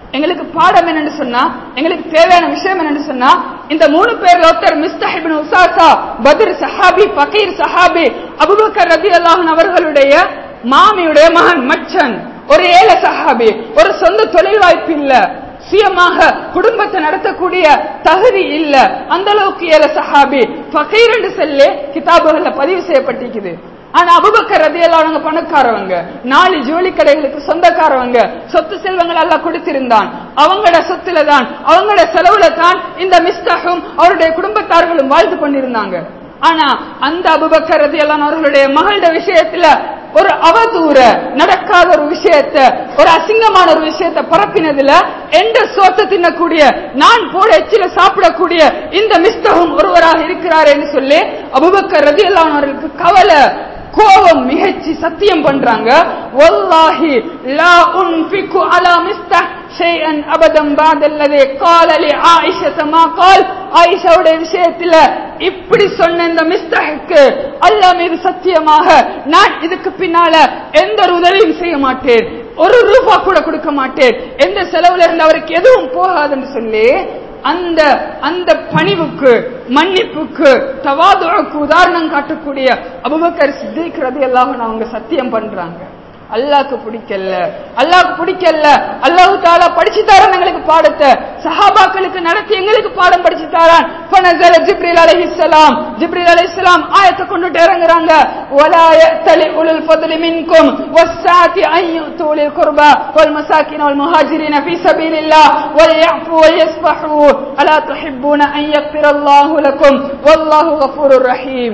எங்களுக்கு பாடம் என்னன்னு சொன்னா எங்களுக்கு தேவையான விஷயம் என்னன்னு சொன்னா இந்த மூணு பேர்ல ஒருத்தர் மிஸ்தஹிபின் உசாசா பத்ர் சஹாபி பகீர் சஹாபி அபுபக்கர் ரதி அல்லாஹன் அவர்களுடைய மாமியுடைய மகன் மச்சன் ஒரு ஏழை சஹாபி ஒரு சொந்த தொழில் வாய்ப்பு இல்ல சுயமாக குடும்பத்தை நடத்தக்கூடிய தகுதி இல்ல அந்த அளவுக்கு ஏழை சஹாபி பகீர் என்று சொல்லி கிதாபுகள்ல பதிவு செய்யப்பட்டிருக்குது ஆனா அபுபக்கர் ரதியல்லானவங்க பணக்காரவங்க நாலு ஜோலி கடைகளுக்கு சொந்தக்காரவங்க சொத்து செல்வங்கள் எல்லாம் கொடுத்திருந்தான் அவங்களோட சொத்துல தான் அவங்களோட செலவுல தான் இந்த மிஸ்தகும் அவருடைய குடும்பத்தார்களும் வாழ்ந்து கொண்டிருந்தாங்க ஆனா அந்த அபுபக்கர் ரதியல்லான் அவர்களுடைய மகளோட விஷயத்துல ஒரு அவதூற நடக்காத ஒரு விஷயத்த ஒரு அசிங்கமான ஒரு விஷயத்த பரப்பினதுல எந்த சோத்தை தின்னக்கூடிய நான் போட எச்சில சாப்பிடக்கூடிய இந்த மிஸ்தகம் ஒருவராக இருக்கிறார் என்று சொல்லி அபுபக்கர் ரதி அவர்களுக்கு கவலை கோபம் மிகச்சி சத்தியம் பண்றாங்க வல்லாஹி லா உன்ஃபிகு அலா மிஸ்தஹ் ஷைஅன் அபதம் பாதல்லதே கால லி ஆயிஷா மா கால் ஆயிஷாவுடைய விஷயத்துல இப்படி சொன்ன இந்த மிஸ்தஹுக்கு அல்லாஹ் மீது சத்தியமாக நான் இதுக்கு பின்னால எந்த ஒரு உதவியும் செய்ய மாட்டேன் ஒரு ரூபா கூட கொடுக்க மாட்டேன் எந்த செலவுல இருந்து அவருக்கு எதுவும் போகாதுன்னு சொல்லி அந்த அந்த பணிவுக்கு மன்னிப்புக்கு தவாதுக்கு உதாரணம் காட்டக்கூடிய அபுபக்கர் சித்திக் ரதி எல்லாம் அவங்க சத்தியம் பண்றாங்க அல்லாஹ்க்கு பிடிக்கல அல்லாஹ்க்கு பிடிக்கல அல்லாஹ் தாலா படிச்சு தரான் எங்களுக்கு பாடத்தை சஹாபாக்களுக்கு நடத்தி எங்களுக்கு பாடம் படிச்சு தரான் ஃபனஸல ஜிப்ரீல் அலைஹிஸ்ஸலாம் ஜிப்ரீல் அலைஹிஸ்ஸலாம் ஆயத்தை கொண்டுட்டு இறங்குறாங்க வலா யத்தலி உலுல் ஃபத்லி மின்கும் வஸ்ஸாத்தி அன் யுது லில் குர்பா வல் மசாகின் வல் முஹாஜிரின் ஃபீ சபீலில்லாஹ் வல் يعفو ويصفحوا ألا تحبون أن يغفر الله لكم والله غفور رحيم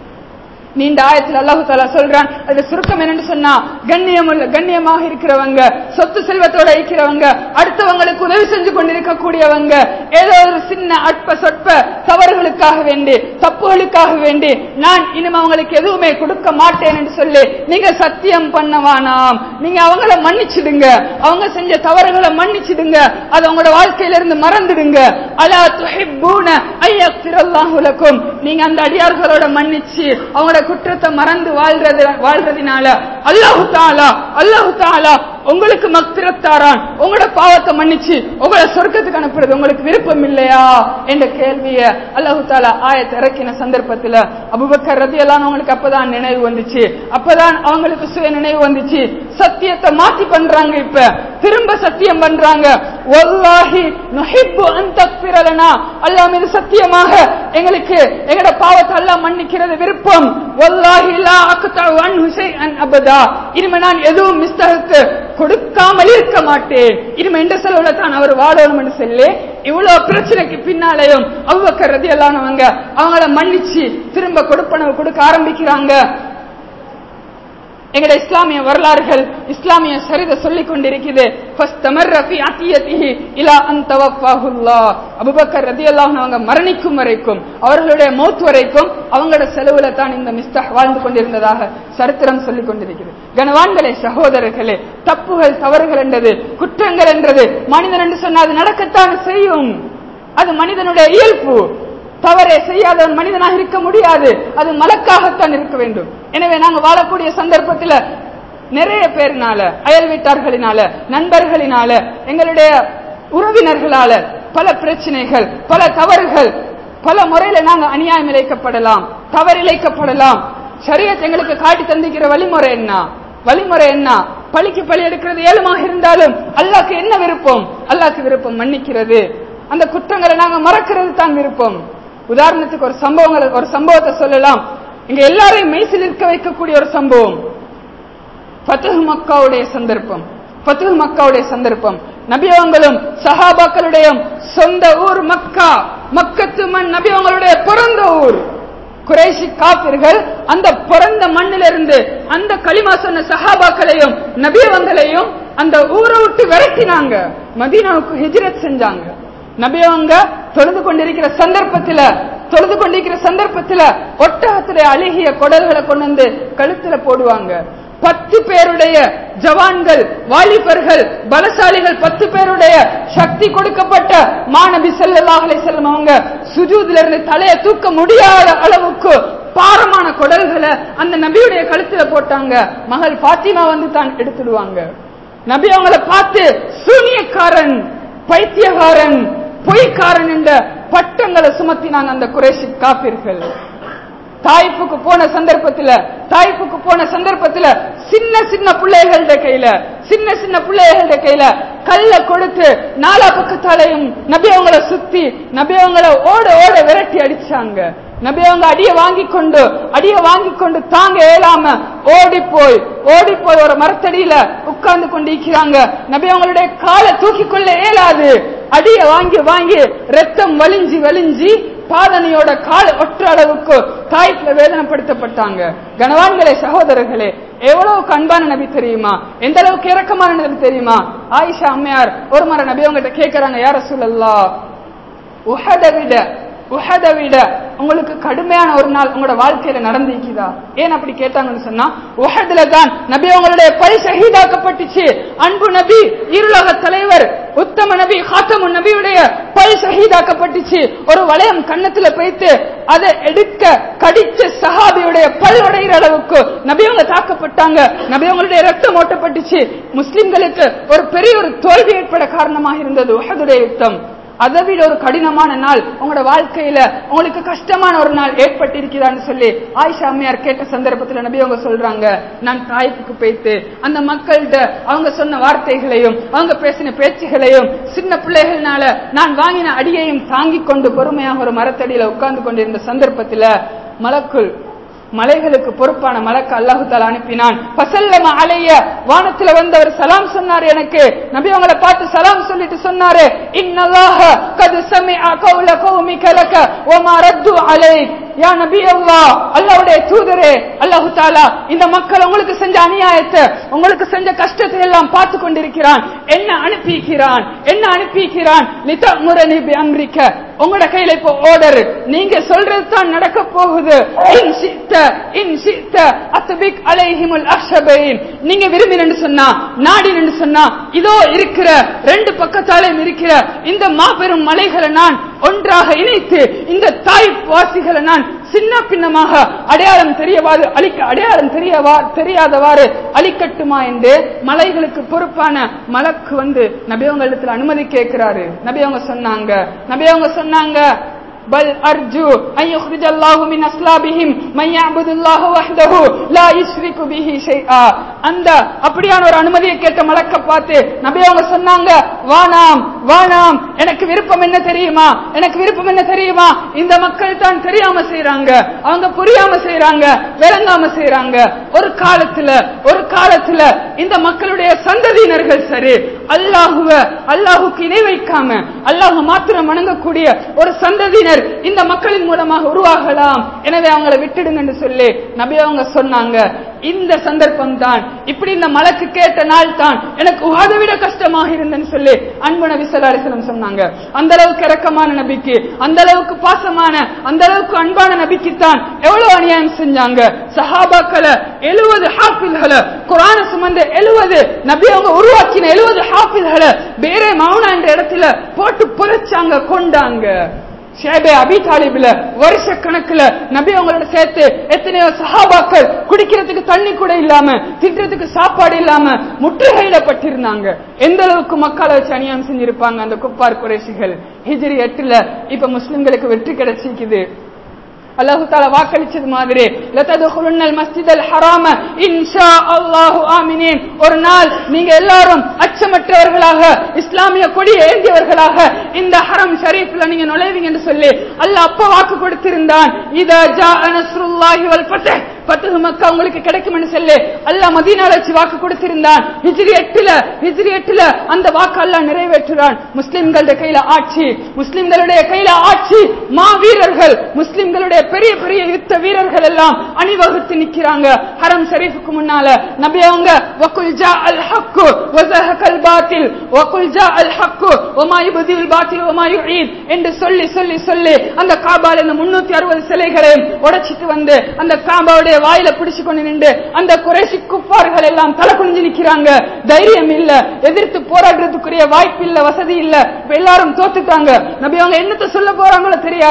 நீண்ட ஆயத்தில் அல்லாஹு தாலா சொல்றான் அது சுருக்கம் என்னன்னு சொன்னா கண்ணியம் உள்ள கண்ணியமாக இருக்கிறவங்க சொத்து செல்வத்தோட இருக்கிறவங்க அடுத்தவங்களுக்கு உதவி செஞ்சு கொண்டிருக்கக்கூடியவங்க ஏதோ ஒரு சின்ன அற்ப சொற்ப தவறுகளுக்காக வேண்டி தப்புகளுக்காக வேண்டி நான் இனிமே அவங்களுக்கு எதுவுமே கொடுக்க மாட்டேன் என்று சொல்லி நீங்க சத்தியம் பண்ணவானாம் நீங்க அவங்கள மன்னிச்சிடுங்க அவங்க செஞ்ச தவறுகளை மன்னிச்சிடுங்க அது அவங்களோட வாழ்க்கையில இருந்து மறந்துடுங்க அலா துஹிப்பூன ஐயக்ஃபிரல்லாஹு லக்கும் நீங்க அந்த அடியார்களோட மன்னிச்சு அவங்களோட குற்றத்தை மறந்து வாழ்றது வாழ்றதுனால அல்லாஹு தாலா அல்லாஹு தாலா உங்களுக்கு மக்திரத்தாரான் உங்களோட பாவத்தை மன்னிச்சு உங்களை சொர்க்கத்துக்கு அனுப்புறது உங்களுக்கு விருப்பம் இல்லையா என்ற கேள்விய அல்லாஹு தாலா ஆயத்தை இறக்கின சந்தர்ப்பத்துல அபுபக்கர் ரதி எல்லாம் அவங்களுக்கு அப்பதான் நினைவு வந்துச்சு அப்பதான் அவங்களுக்கு சுய நினைவு வந்துச்சு சத்தியத்தை மாத்தி பண்றாங்க இப்ப திரும்ப சத்தியம் பண்றாங்க வல்லாஹி நுஹிப்பு அன் தக்ஃபிரலனா அல்லாஹ் மீது சத்தியமாக எங்களுக்கு எங்கட பாவத்தை அல்லாஹ் மன்னிக்கிறது விருப்பம் வல்லாஹி லா அக்தஉ அன்ஹு ஷைஅன் அபதா இனிமே நான் எதுவும் மிஸ்தகுக்கு கொடுக்காமல் இருக்க மாட்டேன் இனிமே எந்த செலவுல தான் அவர் வாழணும் என்று சொல்லி இவ்வளவு பிரச்சனைக்கு பின்னாலேயும் அவ்வக்கர் ரதி எல்லானவங்க அவங்கள மன்னிச்சு திரும்ப கொடுப்பனவு கொடுக்க ஆரம்பிக்கிறாங்க எங்கட இஸ்லாமிய வரலாறுகள் இஸ்லாமிய சரித சொல்லிக் கொண்டிருக்குது அபுபக்கர் ரதி அவங்க மரணிக்கும் வரைக்கும் அவர்களுடைய மௌத் வரைக்கும் அவங்களோட செலவுல தான் இந்த மிஸ்தஹ் வாழ்ந்து கொண்டிருந்ததாக சரித்திரம் சொல்லிக் கொண்டிருக்கிறது கனவான்களே சகோதரர்களே தப்புகள் தவறுகள் என்றது குற்றங்கள் என்றது மனிதன் என்று சொன்னால் அது நடக்கத்தான் செய்யும் அது மனிதனுடைய இயல்பு தவறை செய்யாதவன் மனிதனாக இருக்க முடியாது அது மலக்காகத்தான் இருக்க வேண்டும் எனவே நாங்க வாழக்கூடிய சந்தர்ப்பத்தில் நிறைய பேர்னால அயல் வீட்டார்களினால நண்பர்களினால எங்களுடைய உறவினர்களால பல பிரச்சனைகள் பல தவறுகள் பல முறையில நாங்க அநியாயம் இழைக்கப்படலாம் தவறிழைக்கப்படலாம் சரியத் எங்களுக்கு காட்டி தந்திக்கிற வழிமுறை என்ன வழிமுறை என்ன பழிக்கு பழி எடுக்கிறது ஏழுமாக இருந்தாலும் அல்லாக்கு என்ன விருப்பம் அல்லாக்கு விருப்பம் மன்னிக்கிறது அந்த குற்றங்களை நாங்க மறக்கிறது தான் விருப்பம் உதாரணத்துக்கு ஒரு சம்பவங்களை ஒரு சம்பவத்தை சொல்லலாம் இங்க எல்லாரையும் மெய்சில் இருக்க வைக்கக்கூடிய ஒரு சம்பவம் ஃபத்துஹ் மக்காவுடைய சந்தர்ப்பம் ஃபத்துஹ் மக்காவுடைய சந்தர்ப்பம் நபியவங்களும் சஹாபாக்களுடைய சொந்த ஊர் மக்கா மக்கத்து மண் நபியவங்களுடைய பிறந்த ஊர் குறைசி காப்பிர்கள் அந்த பிறந்த மண்ணிலிருந்து அந்த களிமா சொன்ன சஹாபாக்களையும் நபியவங்களையும் அந்த ஊரை விட்டு விரட்டினாங்க மதீனாவுக்கு ஹிஜ்ரத் செஞ்சாங்க நபியவங்க தொழுது கொண்டிருக்கிற சந்தர்ப்பத்துல தொழுது கொண்டிருக்கிற சந்தர்ப்பத்துல ஒட்டகத்துடைய அழுகிய குடல்களை கொண்டு வந்து கழுத்துல போடுவாங்க பத்து பேருடைய ஜவான்கள் வாலிபர்கள் பலசாலிகள் பத்து பேருடைய சக்தி கொடுக்கப்பட்ட மாணவி செல்லலாகலை செல்லும் அவங்க சுஜூதுல இருந்து தலையை தூக்க முடியாத அளவுக்கு பாரமான குடல்களை அந்த நபியுடைய கழுத்துல போட்டாங்க மகள் பாத்திமா வந்து தான் எடுத்துடுவாங்க நபி அவங்கள பார்த்து சூனியக்காரன் பைத்தியகாரன் பொய்க்காரன் என்ற பட்டங்களை சுமத்தினாங்க அந்த குறைசி காப்பீர்கள் தாய்ப்புக்கு போன சந்தர்ப்பத்துல தாய்ப்புக்கு போன சந்தர்ப்பத்துல சின்ன சின்ன பிள்ளைகளோட கையில சின்ன சின்ன பிள்ளைகளோட கையில கல்ல கொடுத்து நாலா பக்கத்தாலையும் நபி அவங்கள சுத்தி நபி அவங்கள ஓட ஓட விரட்டி அடிச்சாங்க நபி அவங்க அடிய வாங்கி கொண்டு அடிய வாங்கி கொண்டு தாங்க இயலாம ஓடி போய் ஓடி போய் ஒரு மரத்தடியில உட்கார்ந்து கொண்டு இருக்கிறாங்க நபி அவங்களுடைய காலை தூக்கி கொள்ள இயலாது அடிய வாங்கி வாங்கி ரத்தம் வலிஞ்சி வலிஞ்சி பாதனையோட கால் ஒற்ற அளவுக்கு தாய்ப்புல வேதனைப்படுத்தப்பட்டாங்க கனவான்களே சகோதரர்களே எவ்வளவு கண்பான நபி தெரியுமா எந்த அளவுக்கு இறக்கமான நபி தெரியுமா ஆயிஷா அம்மையார் ஒரு முறை நபி அவங்ககிட்ட கேட்கறாங்க யார சொல்லல்லா உஹத விட உஹத விட உங்களுக்கு கடுமையான ஒரு நாள் உங்களோட வாழ்க்கையில நடந்திருக்குதா ஏன் அப்படி கேட்டாங்கன்னு சொன்னா உஹதுல தான் நபி அவங்களுடைய பழி ஷஹீதாக்கப்பட்டுச்சு அன்பு நபி இருலக தலைவர் உத்தம நபி ஹாத்தமு நபியுடைய பழி ஷஹீதாக்கப்பட்டுச்சு ஒரு வளையம் கன்னத்துல வைத்து அதை எடுக்க கடிச்ச சஹாபியுடைய பல் உடைகிற அளவுக்கு நபி அவங்க தாக்கப்பட்டாங்க நபி அவங்களுடைய ரத்தம் ஓட்டப்பட்டுச்சு முஸ்லிம்களுக்கு ஒரு பெரிய ஒரு தோல்வி ஏற்பட காரணமாக இருந்தது உஹதுடைய யுத்தம் அதை விட ஒரு கடினமான நாள் உங்களோட வாழ்க்கையில உங்களுக்கு கஷ்டமான ஒரு நாள் ஏற்பட்டிருக்கிறான்னு சொல்லி ஆயிஷா அம்மையார் கேட்ட சந்தர்ப்பத்துல நபி அவங்க சொல்றாங்க நான் தாய்ப்புக்கு போய்த்து அந்த மக்கள்கிட்ட அவங்க சொன்ன வார்த்தைகளையும் அவங்க பேசின பேச்சுகளையும் சின்ன பிள்ளைகள்னால நான் வாங்கின அடியையும் தாங்கிக் கொண்டு பொறுமையாக ஒரு மரத்தடியில உட்கார்ந்து கொண்டிருந்த சந்தர்ப்பத்துல மலக்குள் மலைகளுக்கு பொறுப்பான மலக்கு அல்லாஹு தாலா அனுப்பினான் பசல்லம அலைய வானத்துல வந்தவர் சலாம் சொன்னார் எனக்கு நபி அவங்களை பார்த்து சலாம் சொல்லிட்டு சொன்னாரு இன்னல்லாஹ கது சமிஅ கௌல கௌமிக லக வமா ரத்து அலைக் யா நபி அல்லாஹ் அல்லாஹ்வுடைய தூதரே அல்லாஹு தாலா இந்த மக்கள் உங்களுக்கு செஞ்ச அநியாயத்தை உங்களுக்கு செஞ்ச கஷ்டத்தை எல்லாம் பார்த்து கொண்டிருக்கிறான் என்ன அனுப்பிக்கிறான் என்ன அனுப்பிக்கிறான் லிதமுரனி பி அம்ரிக்க உங்களோட கையில இப்போ ஆர்டர் நீங்க சொல்றது தான் நடக்க போகுது இன் சித்த இன் சித்த அத்பிக் அலைஹிமுல் அஹ்ஷபைன் நீங்க விரும்பினு சொன்னா நாடினு சொன்னா இதோ இருக்கிற ரெண்டு பக்கத்தாலையும் இருக்கிற இந்த மாபெரும் மலைகளை நான் ஒன்றாக இணைத்து இந்த தாய் வாசிகளை நான் சின்ன பின்னமாக அடையாளம் தெரியவாறு அழிக்க அடையாளம் தெரியவா தெரியாதவாறு அழிக்கட்டுமா என்று மலைகளுக்கு பொறுப்பான மலக்கு வந்து நபியவங்களிடத்தில் அனுமதி கேட்கிறாரு நபியவங்க சொன்னாங்க நபியவங்க சொன்னாங்க بل أرجو أن يخرج الله من أصلابهم من يعبد الله وحده لا يشرك به شيئا அந்த அப்படியான ஒரு அனுமதியை கேட்ட மலக்க பார்த்து நபி அவங்க சொன்னாங்க வானாம் வானாம் எனக்கு விருப்பம் என்ன தெரியுமா எனக்கு விருப்பம் என்ன தெரியுமா இந்த மக்கள் தான் தெரியாம செய்யறாங்க அவங்க புரியாம செய்யறாங்க விளங்காம செய்யறாங்க ஒரு காலத்துல ஒரு காலத்துல இந்த மக்களுடைய சந்ததியினர்கள் சரி அல்லாஹுவ அல்லாஹுக்கு இணை வைக்காம அல்லாஹு மாத்திரம் வணங்கக்கூடிய ஒரு சந்ததியினர் இந்த மக்களின் மூலமாக உருவாகலாம் எனவே அவங்களை விட்டுடுங்க என்று சொல்லி நபி அவங்க சொன்னாங்க இந்த சந்தர்ப்பம் தான் இப்படி இந்த மலக்கு கேட்ட நாள் தான் எனக்கு உகாதை விட கஷ்டமாக இருந்தேன்னு சொல்லி அன்பு நபி ஸல்லல்லாஹு அலைஹி வஸல்லம் சொன்னாங்க அந்த அளவுக்கு இரக்கமான நபிக்கு அந்த அளவுக்கு பாசமான அந்த அளவுக்கு அன்பான நபிக்கு தான் எவ்வளவு அநியாயம் செஞ்சாங்க சஹாபாக்களை எழுபது ஹாஃபில்களை குரான சுமந்த எழுபது நபி அவங்க உருவாக்கின எழுபது ஹாஃபில்களை வேற மௌனா என்ற இடத்துல போட்டு புதைச்சாங்க கொண்டாங்க ஷேபே அபி தாலிபில வருஷ கணக்குல நபி அவங்களோட சேர்த்து எத்தனையோ சஹாபாக்கள் குடிக்கிறதுக்கு தண்ணி கூட இல்லாம தின்றதுக்கு சாப்பாடு இல்லாம முற்றுகையிடப்பட்டிருந்தாங்க எந்த அளவுக்கு மக்களை வச்சு அநியாயம் செஞ்சிருப்பாங்க அந்த குப்பார் குறைசிகள் ஹிஜ்ரி எட்டுல இப்ப முஸ்லிம்களுக்கு வெற்றி கிடைச்சிக்குது அல்லாஹு தாலா வாக்களிச்சது மாதிரி லததுகுலுன்னல் மஸ்ஜிதல் ஹராம இன்ஷா அல்லாஹு ஆமினீன் ஒரு நாள் நீங்க எல்லாரும் அச்சமற்றவர்களாக இஸ்லாமிய கொடியை ஏந்தியவர்களாக இந்த ஹரம் ஷரீஃப்ல நீங்க நுழைவீங்க என்று சொல்லி அல்லாஹ் அப்ப வாக்கு கொடுத்திருந்தான் இதா ஜா நஸ்ருல்லாஹி வல் ஃபத்ஹ் பத்து மக்கா உங்களுக்கு கிடைக்கும்னு சொல்லி அல்லாஹ் மதீனால வச்சு வாக்கு கொடுத்திருந்தான் ஹிஜ்ரி எட்டுல ஹிஜ்ரி எட்டுல அந்த வாக்கு அல்லாஹ் நிறைவேற்றுறான் முஸ்லிம்களுடைய கையில ஆட்சி முஸ்லிம்களுடைய கையில ஆட்சி மா வீரர்கள் முஸ்லிம்களுடைய பெரிய பெரிய யுத்த வீரர்கள் எல்லாம் அணிவகுத்து நிக்கிறாங்க ஹரம் ஷரீஃபுக்கு முன்னால நபி அவங்க வகுல் ஜா அல் ஹக்கு வஸஹகல் பாத்தில் வகுல் ஜா அல் ஹக்கு வமா யுபதில் பாத்தில் வமா யுஈத் என்று சொல்லி சொல்லி சொல்லி அந்த காபால இந்த 360 சிலைகளையும் உடைச்சிட்டு வந்து அந்த காபாவுடைய வாயில பிடிச்சு கொண்டு நின்று அந்த குறைசி குப்பார்கள் எல்லாம் தலை குனிஞ்சு நிக்கிறாங்க தைரியம் இல்ல எதிர்த்து போராடுறதுக்குரிய வாய்ப்பு இல்ல வசதி இல்ல இப்ப எல்லாரும் தோத்துட்டாங்க நபி அவங்க என்னத்த சொல்ல போறாங்களோ தெரியாது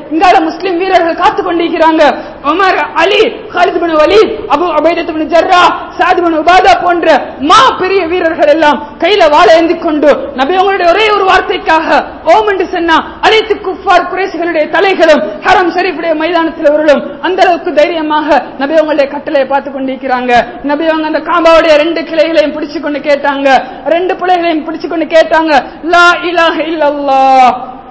இங்கால முஸ்லிம் வீரர்கள் காத்து கொண்டிருக்கிறாங்க Umar Ali Khalid bin Walid Abu Ubaidah bin Jarrah Saad bin Ubadah போன்ற மா பெரிய வீரர்கள் எல்லாம் கையில வாழ ஏந்தி கொண்டு நபி அவங்களுடைய ஒரே ஒரு வார்த்தைக்காக ஓம் என்று சொன்னா அனைத்து குஃபார் குறைசிகளுடைய தலைகளும் ஹரம் ஷரீஃபுடைய மைதானத்தில் வருளும் அந்த அளவுக்கு தைரியமாக நபி அவங்களுடைய கட்டளையை பார்த்து கொண்டிருக்கிறாங்க நபி அவங்க அந்த காபாவுடைய ரெண்டு கிளைகளையும் பிடிச்சு கொண்டு கேட்டாங்க ரெண்டு பிள்ளைகளையும் பிடிச்சு கொண்டு கேட்டாங்க லா இலாஹ இல்லல்லாஹ்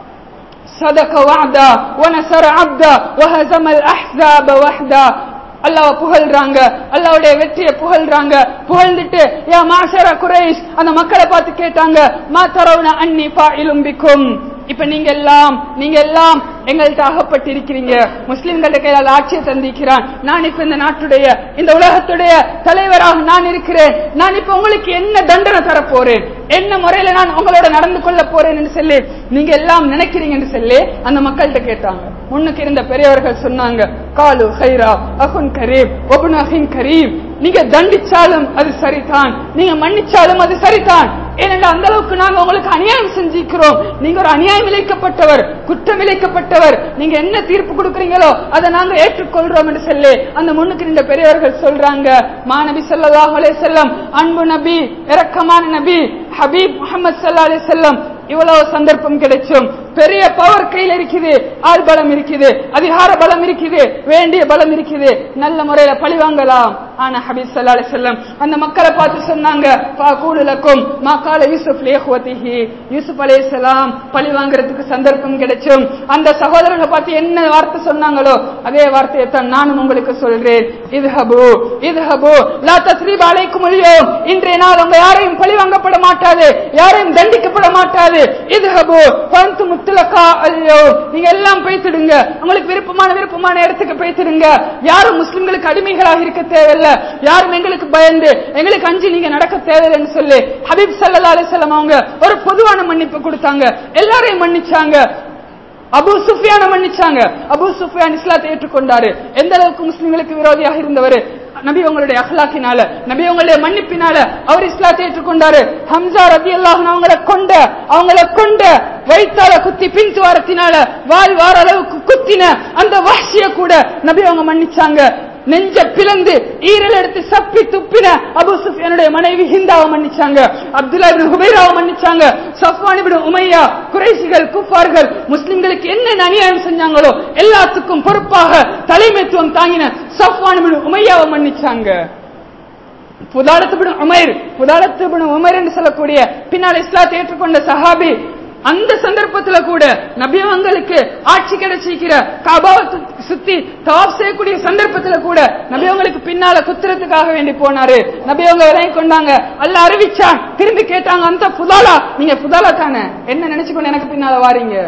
صدق وعدا ونصر عبدا وهزم الاحزاب وحدا அல்லாஹ் புகழ்றாங்க அல்லாவுடைய வெற்றியை புகழ்றாங்க புகழ்ந்துட்டு யா மாஷர குரைஷ் அந்த மக்களை பார்த்து கேட்டாங்க மா தரவுன அன்னி பாயிலும் பிக்கும் இப்ப நீங்க எல்லாம் நீங்க எல்லாம் எங்கள்கிட்ட அகப்பட்டிருக்கிறீங்க முஸ்லிம்களுடைய கையால் ஆட்சியை தந்திக்கிறான் நான் இப்ப இந்த நாட்டுடைய இந்த உலகத்துடைய தலைவராக நான் இருக்கிறேன் நான் இப்ப உங்களுக்கு என்ன தண்டனை தர போறேன் என்ன முறையில நான் உங்களோட நடந்து கொள்ள போறேன் என்று சொல்லி நீங்க எல்லாம் நினைக்கிறீங்க என்று சொல்லி அந்த மக்கள்கிட்ட கேட்டாங்க முன்னுக்கு இருந்த பெரியவர்கள் சொன்னாங்க காலு ஹைரா அகுன் கரீம் ஒபுன் அஹின் கரீம் நீங்க தண்டிச்சாலும் அது சரிதான் நீங்க மன்னிச்சாலும் அது சரிதான் ஏனென்றால் அந்த அளவுக்கு நாங்க உங்களுக்கு அநியாயம் செஞ்சிருக்கிறோம் நீங்க ஒரு அநியாயம் இழைக்கப்பட்டவர் குற்றம் இழைக்கப்பட்டவர் நீங்க என்ன தீர்ப்பு கொடுக்குறீங்களோ அதை நாங்க ஏற்றுக்கொள்றோம் என்று சொல்லி அந்த முன்னுக்கு நின்ற பெரியவர்கள் சொல்றாங்க மாநபி ஸல்லல்லாஹு அலைஹி வஸல்லம் அன்பு நபி இரக்கமான நபி ஹபீப் முஹம்மது ஸல்லல்லாஹு அலைஹி வஸல்லம் இவ்வளவு சந்தர்ப்பம் கிடைச்சும் பெரிய பவர் கையில் இருக்குது ஆள் பலம் இருக்குது அதிகார பலம் இருக்குது வேண்டிய பலம் இருக்குது நல்ல முறையில பழி வாங்கலாம் ஆனா ஹபீஸ் சல்லா செல்லம் அந்த மக்களை பார்த்து சொன்னாங்க கூலுலக்கும் மாக்கால யூசுப் லேஹுவதிஹி யூசுப் அலே சலாம் பழி வாங்குறதுக்கு சந்தர்ப்பம் கிடைச்சும் அந்த சகோதரர்களை பார்த்து என்ன வார்த்தை சொன்னாங்களோ அதே வார்த்தையை தான் நானும் உங்களுக்கு சொல்றேன் இது ஹபு இது ஹபு லா தஸ்ரீப் அலைக்கும் முடியும் இன்றைய நாள் உங்க யாரையும் பழி வாங்கப்பட மாட்டாது யாரையும் தண்டிக்கப்பட மாட்டாது இது ஹபு பந்து முத்துலக்கா ஐயோ நீங்க எல்லாம் பேசிடுங்க உங்களுக்கு விருப்பமான விருப்பமான இடத்துக்கு பேசிடுங்க யாரும் முஸ்லிம்களுக்கு அடிமைகளாக இருக்க தேவையில்ல யாரும் எங்களுக்கு பயந்து எங்களுக்கு அஞ்சு நீங்க நடக்க தேவையில்லைன்னு சொல்லி ஹபீப் சல்லா அலிசல்லாம் அவங்க ஒரு பொதுவான மன்னிப்பு கொடுத்தாங்க எல்லாரையும் மன்னிச்சாங்க அபு சுஃபியான மன்னிச்சாங்க அபு சுஃபியான் இஸ்லாத்தை ஏற்றுக்கொண்டாரு எந்த அளவுக்கு முஸ்லிம்களுக்கு விரோதியாக இருந்தவர் நபி உங்களுடைய அஹ்லாக்கினால நபி உங்களுடைய மன்னிப்பினால அவர் இஸ்லாத்தை ஏற்றுக்கொண்டாரு ஹம்சா ரதி அல்லாஹ் அவங்களை கொண்ட அவங்கள கொண்ட வைத்தால குத்தி பின் துவாரத்தினால வால் வார அளவுக்கு குத்தின அந்த வாசிய கூட நபி அவங்க மன்னிச்சாங்க நெஞ்ச பிளந்து ஈரல் எடுத்து சப்பி துப்பின அபு சுஃபியானுடைய மனைவி ஹிந்தாவை மன்னிச்சாங்க அப்துல்லா இப்னு ஹுபைராவை மன்னிச்சாங்க சஃப்வான் இப்னு உமையா குறைசிகள் குஃபார்கள் முஸ்லிம்களுக்கு என்ன அநியாயம் செஞ்சாங்களோ எல்லாத்துக்கும் பொறுப்பாக தலைமைத்துவம் தாங்கின சஃப்வான் இப்னு உமையாவை மன்னிச்சாங்க புதாலத்து பின் உமைர் புதாலத்து பின் உமைர் என்று சொல்லக்கூடிய பின்னால் இஸ்லாத்தை ஏற்றுக்கொண்ட சஹாபி அந்த சந்தர்ப்பத்துல கூட நபியவங்களுக்கு ஆட்சி கிடைச்சிக்கிற காபாவை சுத்தி தவாப் செய்யக்கூடிய சந்தர்ப்பத்துல கூட நபியவங்களுக்கு பின்னால குத்துறதுக்காக வேண்டி போனாரு நபியவங்க விலகி கொண்டாங்க அல்ல அறிவிச்சான் திரும்பி கேட்டாங்க அந்த புதாலா நீங்க புதாலா தானே என்ன நினைச்சுக்கொண்டு எனக்கு பின்னால வாரீங்க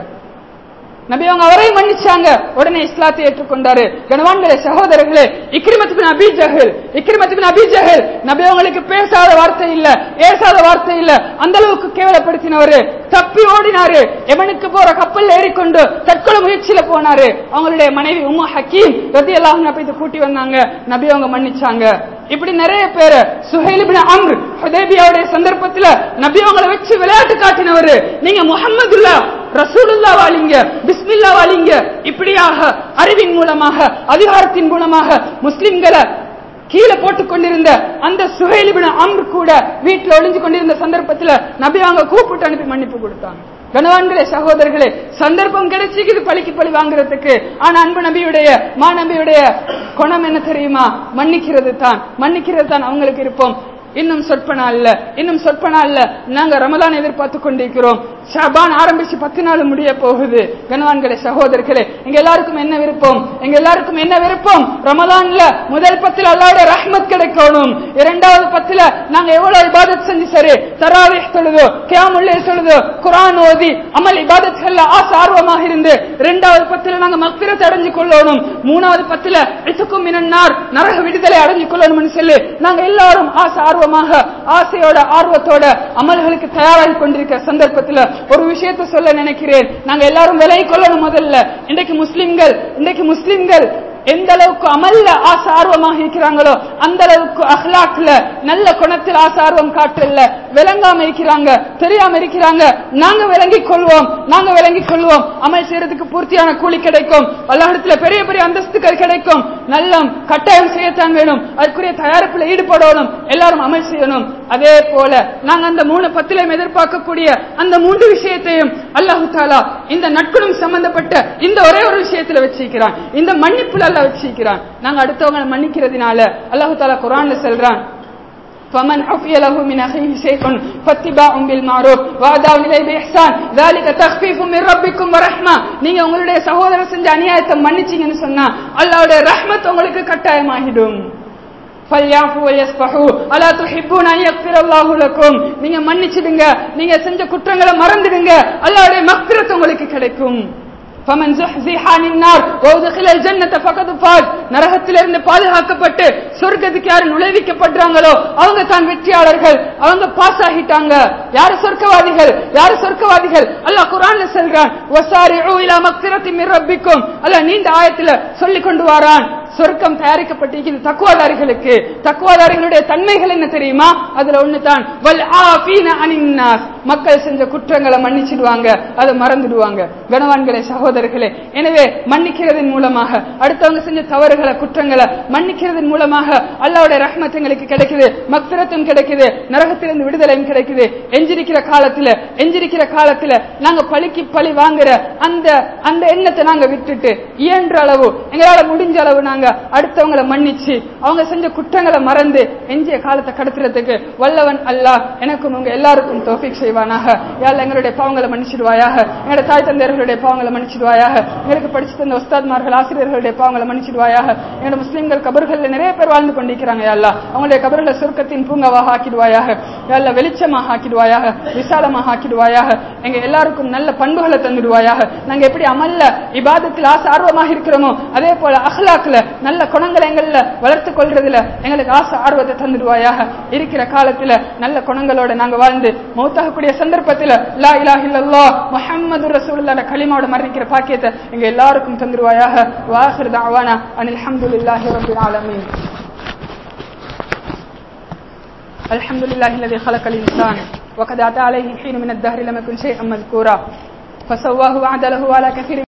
நபி அவங்க அவரையும் மன்னிச்சாங்க உடனே இஸ்லாத்தை ஏற்றுக்கொண்டாரு கனவான்களே சகோதரர்களே இக்ரிமத்துக்கு அபி ஜஹல் இக்ரிமத்துக்கு அபி ஜஹல் நபி அவங்களுக்கு பேசாத வார்த்தை இல்ல ஏசாத வார்த்தை இல்ல அந்த அளவுக்கு கேவலப்படுத்தினவரு தப்பி ஓடினாரு எமனுக்கு போற கப்பல் ஏறிக்கொண்டு தற்கொலை முயற்சியில போனாரு அவங்களுடைய மனைவி உம்மா ஹக்கீம் ரத்தி எல்லாம் போய் கூட்டி வந்தாங்க நபி அவங்க மன்னிச்சாங்க இப்படி நிறைய பேரு சுஹைல் இப்னு அம்ர் ஹுதைபியாவுடைய சந்தர்ப்பத்துல நபி அவங்களை வச்சு விளையாட்டு காட்டினவரு நீங்க முஹம்மதுல்லா ரசூலுல்லா வாலிங்க பிஸ்மில்லா வாலிங்க இப்படியாக அறிவின் மூலமாக அதிகாரத்தின் மூலமாக முஸ்லிம்களை கீழே போட்டுக் கொண்டிருந்த அந்த சுஹேலிபின அம்ரு கூட வீட்டுல ஒளிஞ்சு கொண்டிருந்த சந்தர்ப்பத்துல நபி அவங்க கூப்பிட்டு அனுப்பி மன்னிப்பு கொடுத்தாங்க கனவான்களே சகோதரர்களே சந்தர்ப்பம் கிடைச்சிக்குது பழிக்கு பழி வாங்குறதுக்கு ஆனா அன்பு நபியுடைய மா நபியுடைய குணம் என்ன தெரியுமா மன்னிக்கிறது தான் மன்னிக்கிறது தான் அவங்களுக்கு இருப்போம் இன்னும் சொற்ப நாள்ல இன்னும் சொற்ப நாள்ல நாங்க ரமதான் எதிர்பார்த்து கொண்டிருக்கிறோம் ஷாபான் ஆரம்பிச்சு பத்து நாள் முடிய போகுது கனவான்களே சகோதரர்களே எங்க எல்லாருக்கும் என்ன விருப்பம் எங்க எல்லாருக்கும் என்ன விருப்பம் ரமதான்ல முதல் பத்துல அல்லாவோட ரஹ்மத் கிடைக்கணும் இரண்டாவது பத்துல நாங்க எவ்வளவு இபாதத் செஞ்சு சரி தராவி தொழுதோ கியாமுல்லே தொழுதோ குரான் ஓதி அமல் இபாதத்கள்ல ஆசை ஆர்வமாக இருந்து இரண்டாவது பத்துல நாங்க மக்கிரத்தை அடைஞ்சு கொள்ளணும் மூணாவது பத்துல இசுக்கும் மினன்னார் நரக விடுதலை அடைஞ்சு கொள்ளணும்னு சொல்லி நாங்க எல்லாரும் ஆசை ஆர்வமாக ஆசையோட ஆர்வத்தோட அமல்களுக்கு தயாராகி கொண்டிருக்கிற சந்தர்ப்பத்துல ஒரு விஷயத்தை சொல்ல நினைக்கிறேன் நாங்க எல்லாரும் விலை கொள்ளணும் முதல்ல இன்றைக்கு முஸ்லிம்கள் இன்றைக்கு முஸ்லிம்கள் எந்த அளவுக்கு அமல்ல ஆசை ஆர்வமாக இருக்கிறாங்களோ அந்த அளவுக்கு அஹ்லாக்ல நல்ல குணத்தில் ஆசை ஆர்வம் காட்டல விளங்காம இருக்கிறாங்க தெரியாம இருக்கிறாங்க நாங்க விளங்கிக் கொள்வோம் நாங்க விளங்கிக் கொள்வோம் அமல் செய்யறதுக்கு பூர்த்தியான கூலி கிடைக்கும் அல்லாஹிடத்துல பெரிய பெரிய அந்தஸ்துகள் கிடைக்கும் நல்ல கட்டாயம் செய்யத்தான் வேணும் அதுக்குரிய தயாரிப்புல ஈடுபடணும் எல்லாரும் அமல் செய்யணும் அதே போல நாங்க அந்த மூணு பத்திலையும் எதிர்பார்க்கக்கூடிய அந்த மூன்று விஷயத்தையும் அல்லாஹு தாலா இந்த நட்குணம் சம்பந்தப்பட்ட இந்த ஒரே ஒரு விஷயத்துல வச்சிருக்கிறான் இந்த மன்னிப்புல அல்ல வச்சிருக்கிறான் நாங்க அடுத்தவங்களை மன்னிக்கிறதுனால அல்லாஹு தாலா குரான்ல சொல்றான் فمن عفي له من أخيه شيء فاتباع بالمعروف وأداء إليه بإحسان ذلك تخفيف من ربكم ورحمة நீங்க உங்களுடைய சகோதரர் செஞ்ச அநியாயத்தை மன்னிச்சீங்கன்னு சொன்னா அல்லாஹ்வுடைய ரஹ்மத் உங்களுக்கு கட்டாயமாகிடும் فَلْيَعْفُوا وَلْيَصْفَحُوا أَلَا تُحِبُّونَ أَن يَغْفِرَ اللَّهُ لَكُمْ நீங்க மன்னிச்சிடுங்க நீங்க செஞ்ச குற்றங்களை மறந்துடுங்க அல்லாஹ்வுடைய மக்ஃபிரத் உங்களுக்கு கிடைக்கும் فمن زحزح عن النار وادخل الجنه فقد فاز நரகத்திலிருந்து பாதுகாக்கப்பட்டு சொர்க்கத்துக்கு யார் நுழைவிக்கப்படுறாங்களோ அவங்க தான் வெற்றியாளர்கள் அவங்க பாஸ் ஆகிட்டாங்க யார் சொர்க்கவாதிகள் யார் சொர்க்கவாதிகள் அல்லாஹ் குர்ஆன்ல சொல்றான் வசாரிஉ இலா மக்ஃபிரத்தி மின் ரப்பிக்கும் அல்லாஹ் நீண்ட ஆயத்துல சொல்லி கொண்டு வரான் சொர்க்கம் தயாரிக்கப்பட்டிருக்கிறது தக்குவாதாரிகளுக்கு தக்குவாதாரிகளுடைய தன்மைகள் என்ன தெரியுமா அதுல ஒண்ணு தான் வல் ஆஃபீன அனின்னாஸ் மக்கள் செஞ்ச குற்றங்களை மன்னிச்சிடுவாங்க அதை மறந்துடுவாங்க கனவான்களே சகோதரர்களே எனவே மன்னிக்கிறதன் மூலமாக அடுத்தவங்க செஞ்ச தவறுகளை குற்றங்களை மன்னிக்கிறதன் மூலமாக அல்லாவுடைய ரஹ்மத் எங்களுக்கு கிடைக்குது மக்பிரத்தும் கிடைக்குது நரகத்திலிருந்து விடுதலையும் கிடைக்குது எஞ்சிருக்கிற காலத்துல எஞ்சிருக்கிற காலத்துல நாங்க பழிக்கு பழி வாங்குற அந்த அந்த எண்ணத்தை நாங்க விட்டுட்டு இயன்ற அளவு எங்களால முடிஞ்ச அளவு நாங்க அடுத்தவங்களை மன்னிச்சு அவங்க செஞ்ச குற்றங்களை மறந்து எஞ்சிய காலத்தை கடத்துறதுக்கு வல்லவன் அல்லாஹ் எனக்கும் உங்க எல்லாருக்கும் தோஃபிக் செய்வானாக யாழ் எங்களுடைய பாவங்களை மன்னிச்சிடுவாயாக எங்களுடைய தாய் தந்தையர்களுடைய பாவங்களை மன்னிச்சிடுவாயாக எங்களுக்கு படிச்சு தந்த உஸ்தாத்மார்கள் ஆசிரியர்களுடைய பாவங்களை மன்னிச்சிடுவாயாக எங்களுடைய முஸ்லிம்கள் கபர்கள்ல நிறைய பேர் வாழ்ந்து கொண்டிருக்கிறாங்க யாழ்லா அவங்களுடைய கபர்களை சுருக்கத்தின் பூங்காவாக ஆக்கிடுவாயாக யாழ்ல வெளிச்சமாக ஆக்கிடுவாயாக விசாலமாக ஆக்கிடுவாயாக எங்க எல்லாருக்கும் நல்ல பண்புகளை தந்துடுவாயாக நாங்க எப்படி அமல்ல இபாதத்தில் ஆசை ஆர்வமாக இருக்கிறோமோ அதே போல அஹ்லாக்ல நல்ல குணங்களை எங்கள்ல வளர்த்து கொள்றதுல எங்களுக்கு ஆசை ஆர்வத்தை தந்துடுவாயாக இருக்கிற காலத்துல நல்ல குணங்களோட நாங்க வாழ்ந்து மௌத்தாகக்கூடிய சந்தர்ப்பத்துல லா இலாஹ இல்லல்லாஹ் முஹம்மது ரசூலுல்லாஹ் கலிமாவோட மரணிக்கிற பாக்கியத்தை எங்க எல்லாருக்கும் தந்துடுவாயாக வாஹிர் தஅவானா அனில் ஹம்துலில்லாஹி ரப்பில் ஆலமீன் الحمد لله الذي خلق الإنسان وقد أتى عليه حين من الدهر لم يكن شيئا مذكورا فسواه وعدله على كثير